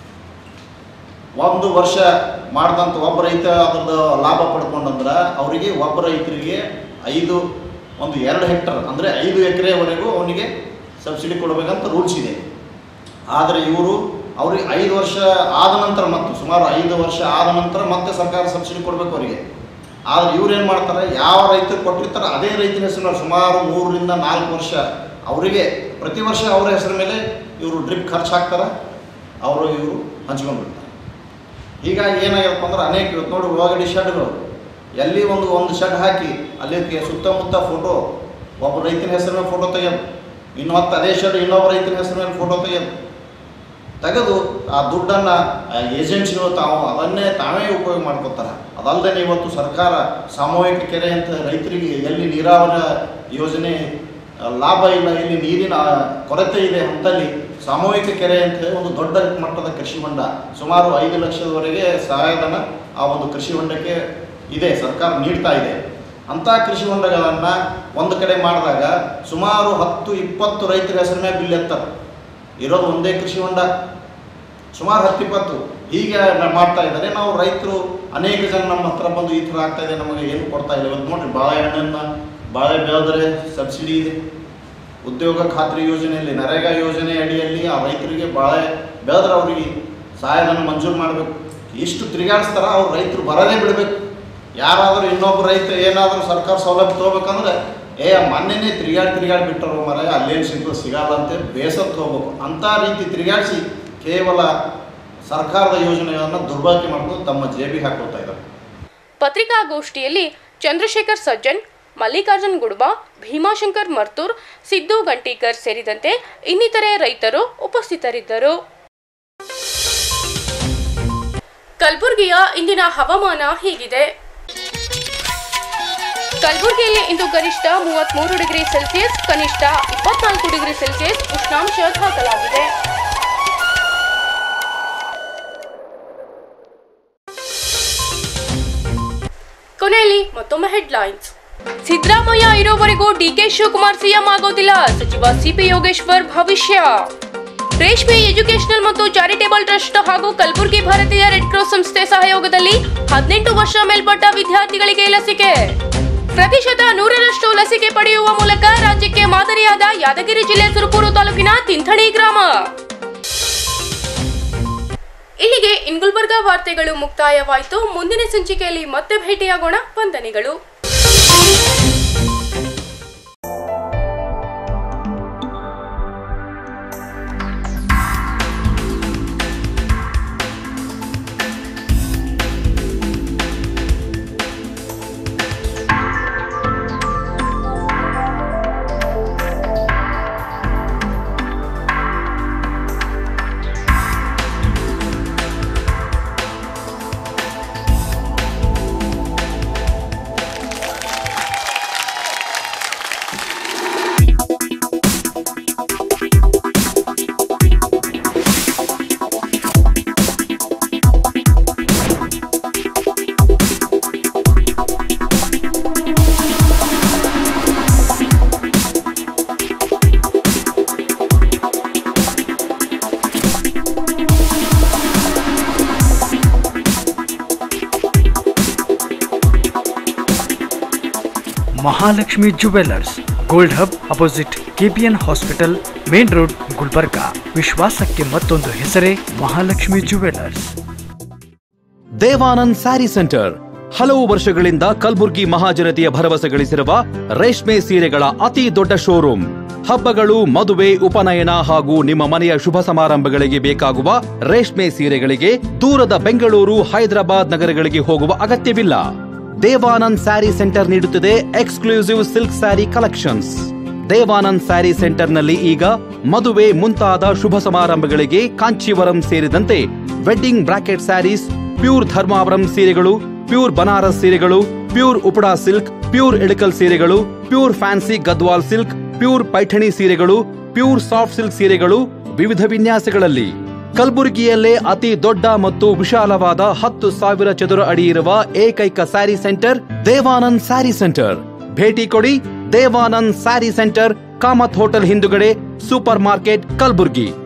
ಒಂದು ವರ್ಷ ಮಾಡಿದಂಥ ಒಬ್ಬ ರೈತ ಅದ್ರದ್ದು ಲಾಭ ಪಡ್ಕೊಂಡಂದ್ರೆ ಅವರಿಗೆ ಒಬ್ಬ ರೈತರಿಗೆ ಐದು ಒಂದು ಎರಡು ಹೆಕ್ಟರ್ ಅಂದರೆ ಐದು ಎಕರೆವರೆಗೂ ಅವನಿಗೆ ಸಬ್ಸಿಡಿ ಕೊಡಬೇಕಂತ ರೂಲ್ಸ್ ಇದೆ ಆದರೆ ಇವರು ಅವ್ರಿಗೆ ಐದು ವರ್ಷ ಆದ ನಂತರ ಮತ್ತು ಸುಮಾರು ಐದು ವರ್ಷ ಆದ ನಂತರ ಮತ್ತೆ ಸರ್ಕಾರ ಸಬ್ಸಿಡಿ ಕೊಡಬೇಕು ಅವರಿಗೆ ಆದರೆ ಇವ್ರು ಏನು ಮಾಡ್ತಾರೆ ಯಾವ ರೈತರು ಕೊಟ್ಟಿರ್ತಾರೆ ಅದೇ ರೈತನ ಹೆಸರಿನಲ್ಲಿ ಸುಮಾರು ಮೂರರಿಂದ ನಾಲ್ಕು ವರ್ಷ ಅವರಿಗೆ ಪ್ರತಿ ವರ್ಷ ಅವರ ಹೆಸರ ಮೇಲೆ ಇವರು ಡ್ರಿಪ್ ಖರ್ಚು ಹಾಕ್ತಾರೆ ಅವರು ಇವರು ಹಂಚ್ಕೊಂಡ್ಬಿಡ್ತಾರೆ ಹೀಗಾಗಿ ಏನಾಗಿರಪ್ಪ ಅಂದ್ರೆ ಅನೇಕ ಇವತ್ತು ನೋಡಿ ಒಳಗಡೆ ಶೆಡ್ಗಳು ಎಲ್ಲಿ ಒಂದು ಒಂದು ಶೆಡ್ ಹಾಕಿ ಅಲ್ಲಿ ಸುತ್ತಮುತ್ತ ಫೋಟೋ ಒಬ್ಬ ರೈತನ ಹೆಸರ ಮೇಲೆ ಫೋಟೋ ತೆಗೆಯೋದು ಇನ್ನು ಮತ್ತೆ ಅದೇ ಶೆಡ್ ಇನ್ನೊಬ್ಬ ರೈತನ ಹೆಸರ ಮೇಲೆ ಫೋಟೋ ತೆಗೆಯೋದು ತೆಗೆದು ಆ ದುಡ್ಡನ್ನು ಏಜೆನ್ಸಿಗಳು ತಾವು ಅದನ್ನೇ ತಾವೇ ಉಪಯೋಗ ಮಾಡ್ಕೋತಾರೆ ಅದಲ್ಲದೆ ಇವತ್ತು ಸರ್ಕಾರ ಸಾಮೂಹಿಕ ಕೆರೆ ಅಂತ ರೈತರಿಗೆ ಎಲ್ಲಿ ನೀರಾವರಿ ಯೋಜನೆ ಆ, ಲಾಭ ಇಲ್ಲ ಇಲ್ಲಿ ನೀರಿನ ಕೊರತೆ ಇದೆ ಅಂತಲ್ಲಿ ಸಾಮೂಹಿಕ ಕೆರೆ ಅಂತ ಹೇಳಿ ಒಂದು ದೊಡ್ಡ ಮಟ್ಟದ ಕೃಷಿ ಹೊಂಡ ಸುಮಾರು ಐದು ಲಕ್ಷದವರೆಗೆ ಸಹಾಯಧನ ಆ ಒಂದು ಕೃಷಿ ಹೊಂಡಕ್ಕೆ ಇದೆ ಸರ್ಕಾರ ನೀಡ್ತಾ ಇದೆ ಅಂಥ ಕೃಷಿ ಹೊಂಡಗಳನ್ನು ಒಂದು ಕಡೆ ಮಾಡಿದಾಗ ಸುಮಾರು ಹತ್ತು ಇಪ್ಪತ್ತು ರೈತರ ಹೆಸರ ಮೇಲೆ ಬಿಲ್ ಎತ್ತಾರೆ ಇರೋದು ಒಂದೇ ಕೃಷಿ ಹೊಂಡ ಸುಮಾರು ಹತ್ತು ಇಪ್ಪತ್ತು ಹೀಗೆ ನ- ಮಾಡ್ತಾ ಇದ್ದಾರೆ ನಾವು ರೈತರು ಅನೇಕ ಜನ ನಮ್ಮ ಹತ್ರ ಬಂದು ಈ ಥರ ಆಗ್ತಾ ಇದೆ ನಮಗೆ ಏನು ಕೊಡ್ತಾ ಇಲ್ಲ ಇವತ್ತು ನೋಡ್ರಿ ಬಾಳೆಹಣ್ಣನ್ನು ಬಾಳೆ ಬೆಳೆದ್ರೆ ಸಬ್ಸಿಡಿ ಇದೆ ಉದ್ಯೋಗ ಖಾತ್ರಿ ಯೋಜನೆಯಲ್ಲಿ ನರೇಗಾ ಯೋಜನೆ ಅಡಿಯಲ್ಲಿ ಆ ರೈತರಿಗೆ ಬಾಳೆ ಬೆಳೆದ್ರೆ ಅವರಿಗೆ ಸಹಾಯಧನ ಮಂಜೂರು ಮಾಡಬೇಕು ಇಷ್ಟು ತಿರುಗಾಡಿಸ್ತಾರ ಅವ್ರು ರೈತರು ಬರದೇ ಬಿಡಬೇಕು ಯಾರಾದರೂ ಇನ್ನೊಬ್ಬ ರೈತ ಏನಾದರೂ ಸರ್ಕಾರ ಸೌಲಭ್ಯ ತೊಗೋಬೇಕಂದ್ರೆ ಏ ಮೊನ್ನೆನೇ ತಿರುಗಾಡಿ ತಿರುಗಾಡಿ ಬಿಟ್ಟರು ಮರ ಅಲ್ಲೇನು ಸಿಗ್ತದೆ ಸಿಗಲ್ಲ ಅಂತ ಬೇಸತ್ತು ಹೋಗ್ಬೇಕು ಅಂಥ ರೀತಿ ತಿರುಗಾಡಿಸಿ ಕೇವಲ ಸರ್ಕಾರದ ಯೋಜನೆಗಳನ್ನು ದುರ್ಬಳಕೆ ಮಾಡ್ಕೊಂಡು ತಮ್ಮ ಜೇಬಿಗೆ ಹಾಕೋತಾ ಇದ್ದಾರೆ ಪತ್ರಿಕಾಗೋಷ್ಠಿಯಲ್ಲಿ ಚಂದ್ರಶೇಖರ್ ಸಜ್ಜನ್ ಮಲ್ಲಿಕಾರ್ಜುನ್ ಗುಡ್ಬಾ ಭೀಮಾಶಂಕರ್ ಮರ್ತೂರ್ ಸಿದ್ದು ಗಂಟೀಕರ್ ಸೇರಿದಂತೆ ಇನ್ನಿತರೆ ರೈತರು ಉಪಸ್ಥಿತರಿದ್ದರು ಕಲಬುರಗಿಯ ಇಂದಿನ ಹವಾಮಾನ ಹೀಗಿದೆ ಕಲಬುರಗಿಯಲ್ಲಿ ಇಂದು ಗರಿಷ್ಠ ಮೂವತ್ಮೂರು ಡಿಗ್ರಿ ಸೆಲ್ಸಿಯಸ್ ಕನಿಷ್ಠ ಇಪ್ಪತ್ನಾಲ್ಕು ಡಿಗ್ರಿ ಸೆಲ್ಸಿಯಸ್ ಉಷ್ಣಾಂಶ ದಾಖಲಾಗಿದೆ ಕೊನೆಯಲ್ಲಿ ಮತ್ತೊಮ್ಮೆ ಹೆಡ್ಲೈನ್ಸ್ ಸಿದ್ದರಾಮಯ್ಯ ಇರೋವರೆಗೂ ಡಿಕೆ ಶಿವಕುಮಾರ್ ಸಿಎಂ ಆಗೋದಿಲ್ಲ ಸಚಿವ ಸಿಪಿ ಯೋಗೇಶ್ವರ್ ಭವಿಷ್ಯ ರೇಷ್ಮೆ ಎಜುಕೇಶನಲ್ ಮತ್ತು ಚಾರಿಟೇಬಲ್ ಟ್ರಸ್ಟ್ ಹಾಗೂ ಕಲಬುರಗಿ ಭಾರತೀಯ ರೆಡ್ ಕ್ರಾಸ್ ಸಂಸ್ಥೆ ಸಹಯೋಗದಲ್ಲಿ ಹದಿನೆಂಟು ವರ್ಷ ಮೇಲ್ಪಟ್ಟ ವಿದ್ಯಾರ್ಥಿಗಳಿಗೆ ಲಸಿಕೆ ಪ್ರತಿಶತ ನೂರರಷ್ಟು ಲಸಿಕೆ ಪಡೆಯುವ ಮೂಲಕ ರಾಜ್ಯಕ್ಕೆ ಮಾದರಿಯಾದ ಯಾದಗಿರಿ ಜಿಲ್ಲೆ ಸುರಪುರ ತಾಲೂಕಿನ ತಿಂಥಣಿ ಗ್ರಾಮ ಇಲ್ಲಿಗೆ ಇನ್ಗುಲ್ಬರ್ಗಾ ವಾರ್ತೆಗಳು ಮುಕ್ತಾಯವಾಯಿತು ಮುಂದಿನ ಸಂಚಿಕೆಯಲ್ಲಿ ಮತ್ತೆ ಭೇಟಿಯಾಗೋಣ ವಂದನೆಗಳು Mahalakshmi jewellers gold hub opposite KPN hospital main road Gulbarga ವಿಶ್ವಾಸಕ್ಕೆ ಮತ್ತೊಂದು ಹೆಸರೇ ಮಹಾಲಕ್ಷ್ಮಿ ಜುವೆಲ್ಲರ್ಸ್ ದೇವಾನಂದ್ ಸ್ಯಾರಿ ಸೆಂಟರ್ ಹಲವು ವರ್ಷಗಳಿಂದ ಕಲ್ಬುರ್ಗಿ ಮಹಾಜನತೆಯ ಭರವಸೆ ಗಳಿಸಿರುವ ರೇಷ್ಮೆ ಸೀರೆಗಳ ಅತಿ ದೊಡ್ಡ ಶೋರೂಮ್ ಹಬ್ಬಗಳು ಮದುವೆ ಉಪನಯನ ಹಾಗೂ ನಿಮ್ಮ ಮನೆಯ ಶುಭ ಸಮಾರಂಭಗಳಿಗೆ ಬೇಕಾಗುವ ರೇಷ್ಮೆ ಸೀರೆಗಳಿಗೆ ದೂರದ ಬೆಂಗಳೂರು ಹೈದರಾಬಾದ್ ನಗರಗಳಿಗೆ ಹೋಗುವ ಅಗತ್ಯವಿಲ್ಲ ದೇವಾನಂದ್ ಸ್ಯಾರಿ ಸೆಂಟರ್ ನೀಡುತ್ತಿದೆ exclusive silk sari collections Devanand sari ಸೆಂಟರ್ನಲ್ಲಿ ಈಗ ಮದುವೆ ಮುಂತಾದ ಶುಭ ಸಮಾರಂಭಗಳಿಗೆ ಕಾಂಚೀವರಂ ಸೇರಿದಂತೆ wedding bracket saris pure Dharmavaram ಸೀರೆಗಳು ಪ್ಯೂರ್ ಬನಾರಸ್ ಸೀರೆಗಳು pure Uppada silk pure Ilkal ಸೀರೆಗಳು pure fancy Gadwal silk pure Paithani ಸೀರೆಗಳು ಪ್ಯೂರ್ ಸಾಫ್ಟ್ ಸಿಲ್ಕ್ ಸೀರೆಗಳು ವಿವಿಧ ವಿನ್ಯಾಸಗಳಲ್ಲಿ ಕಲಬುರಗಿಯಲ್ಲೇ ಅತಿ ದೊಡ್ಡ ಮತ್ತು ವಿಶಾಲವಾದ ಹತ್ತು ಸಾವಿರ ಚದುರ ಅಡಿ ಇರುವ ಏಕೈಕ ಸ್ಯಾರಿ ಸೆಂಟರ್ ದೇವಾನಂದ್ ಸ್ಯಾರಿ ಸೆಂಟರ್ ಭೇಟಿ ಕೊಡಿ ದೇವಾನಂದ್ ಸ್ಯಾರಿ ಸೆಂಟರ್ ಕಾಮತ್ ಹೋಟೆಲ್ ಹಿಂದುಗಡೆ ಸೂಪರ್ ಮಾರ್ಕೆಟ್ ಕಲಬುರ್ಗಿ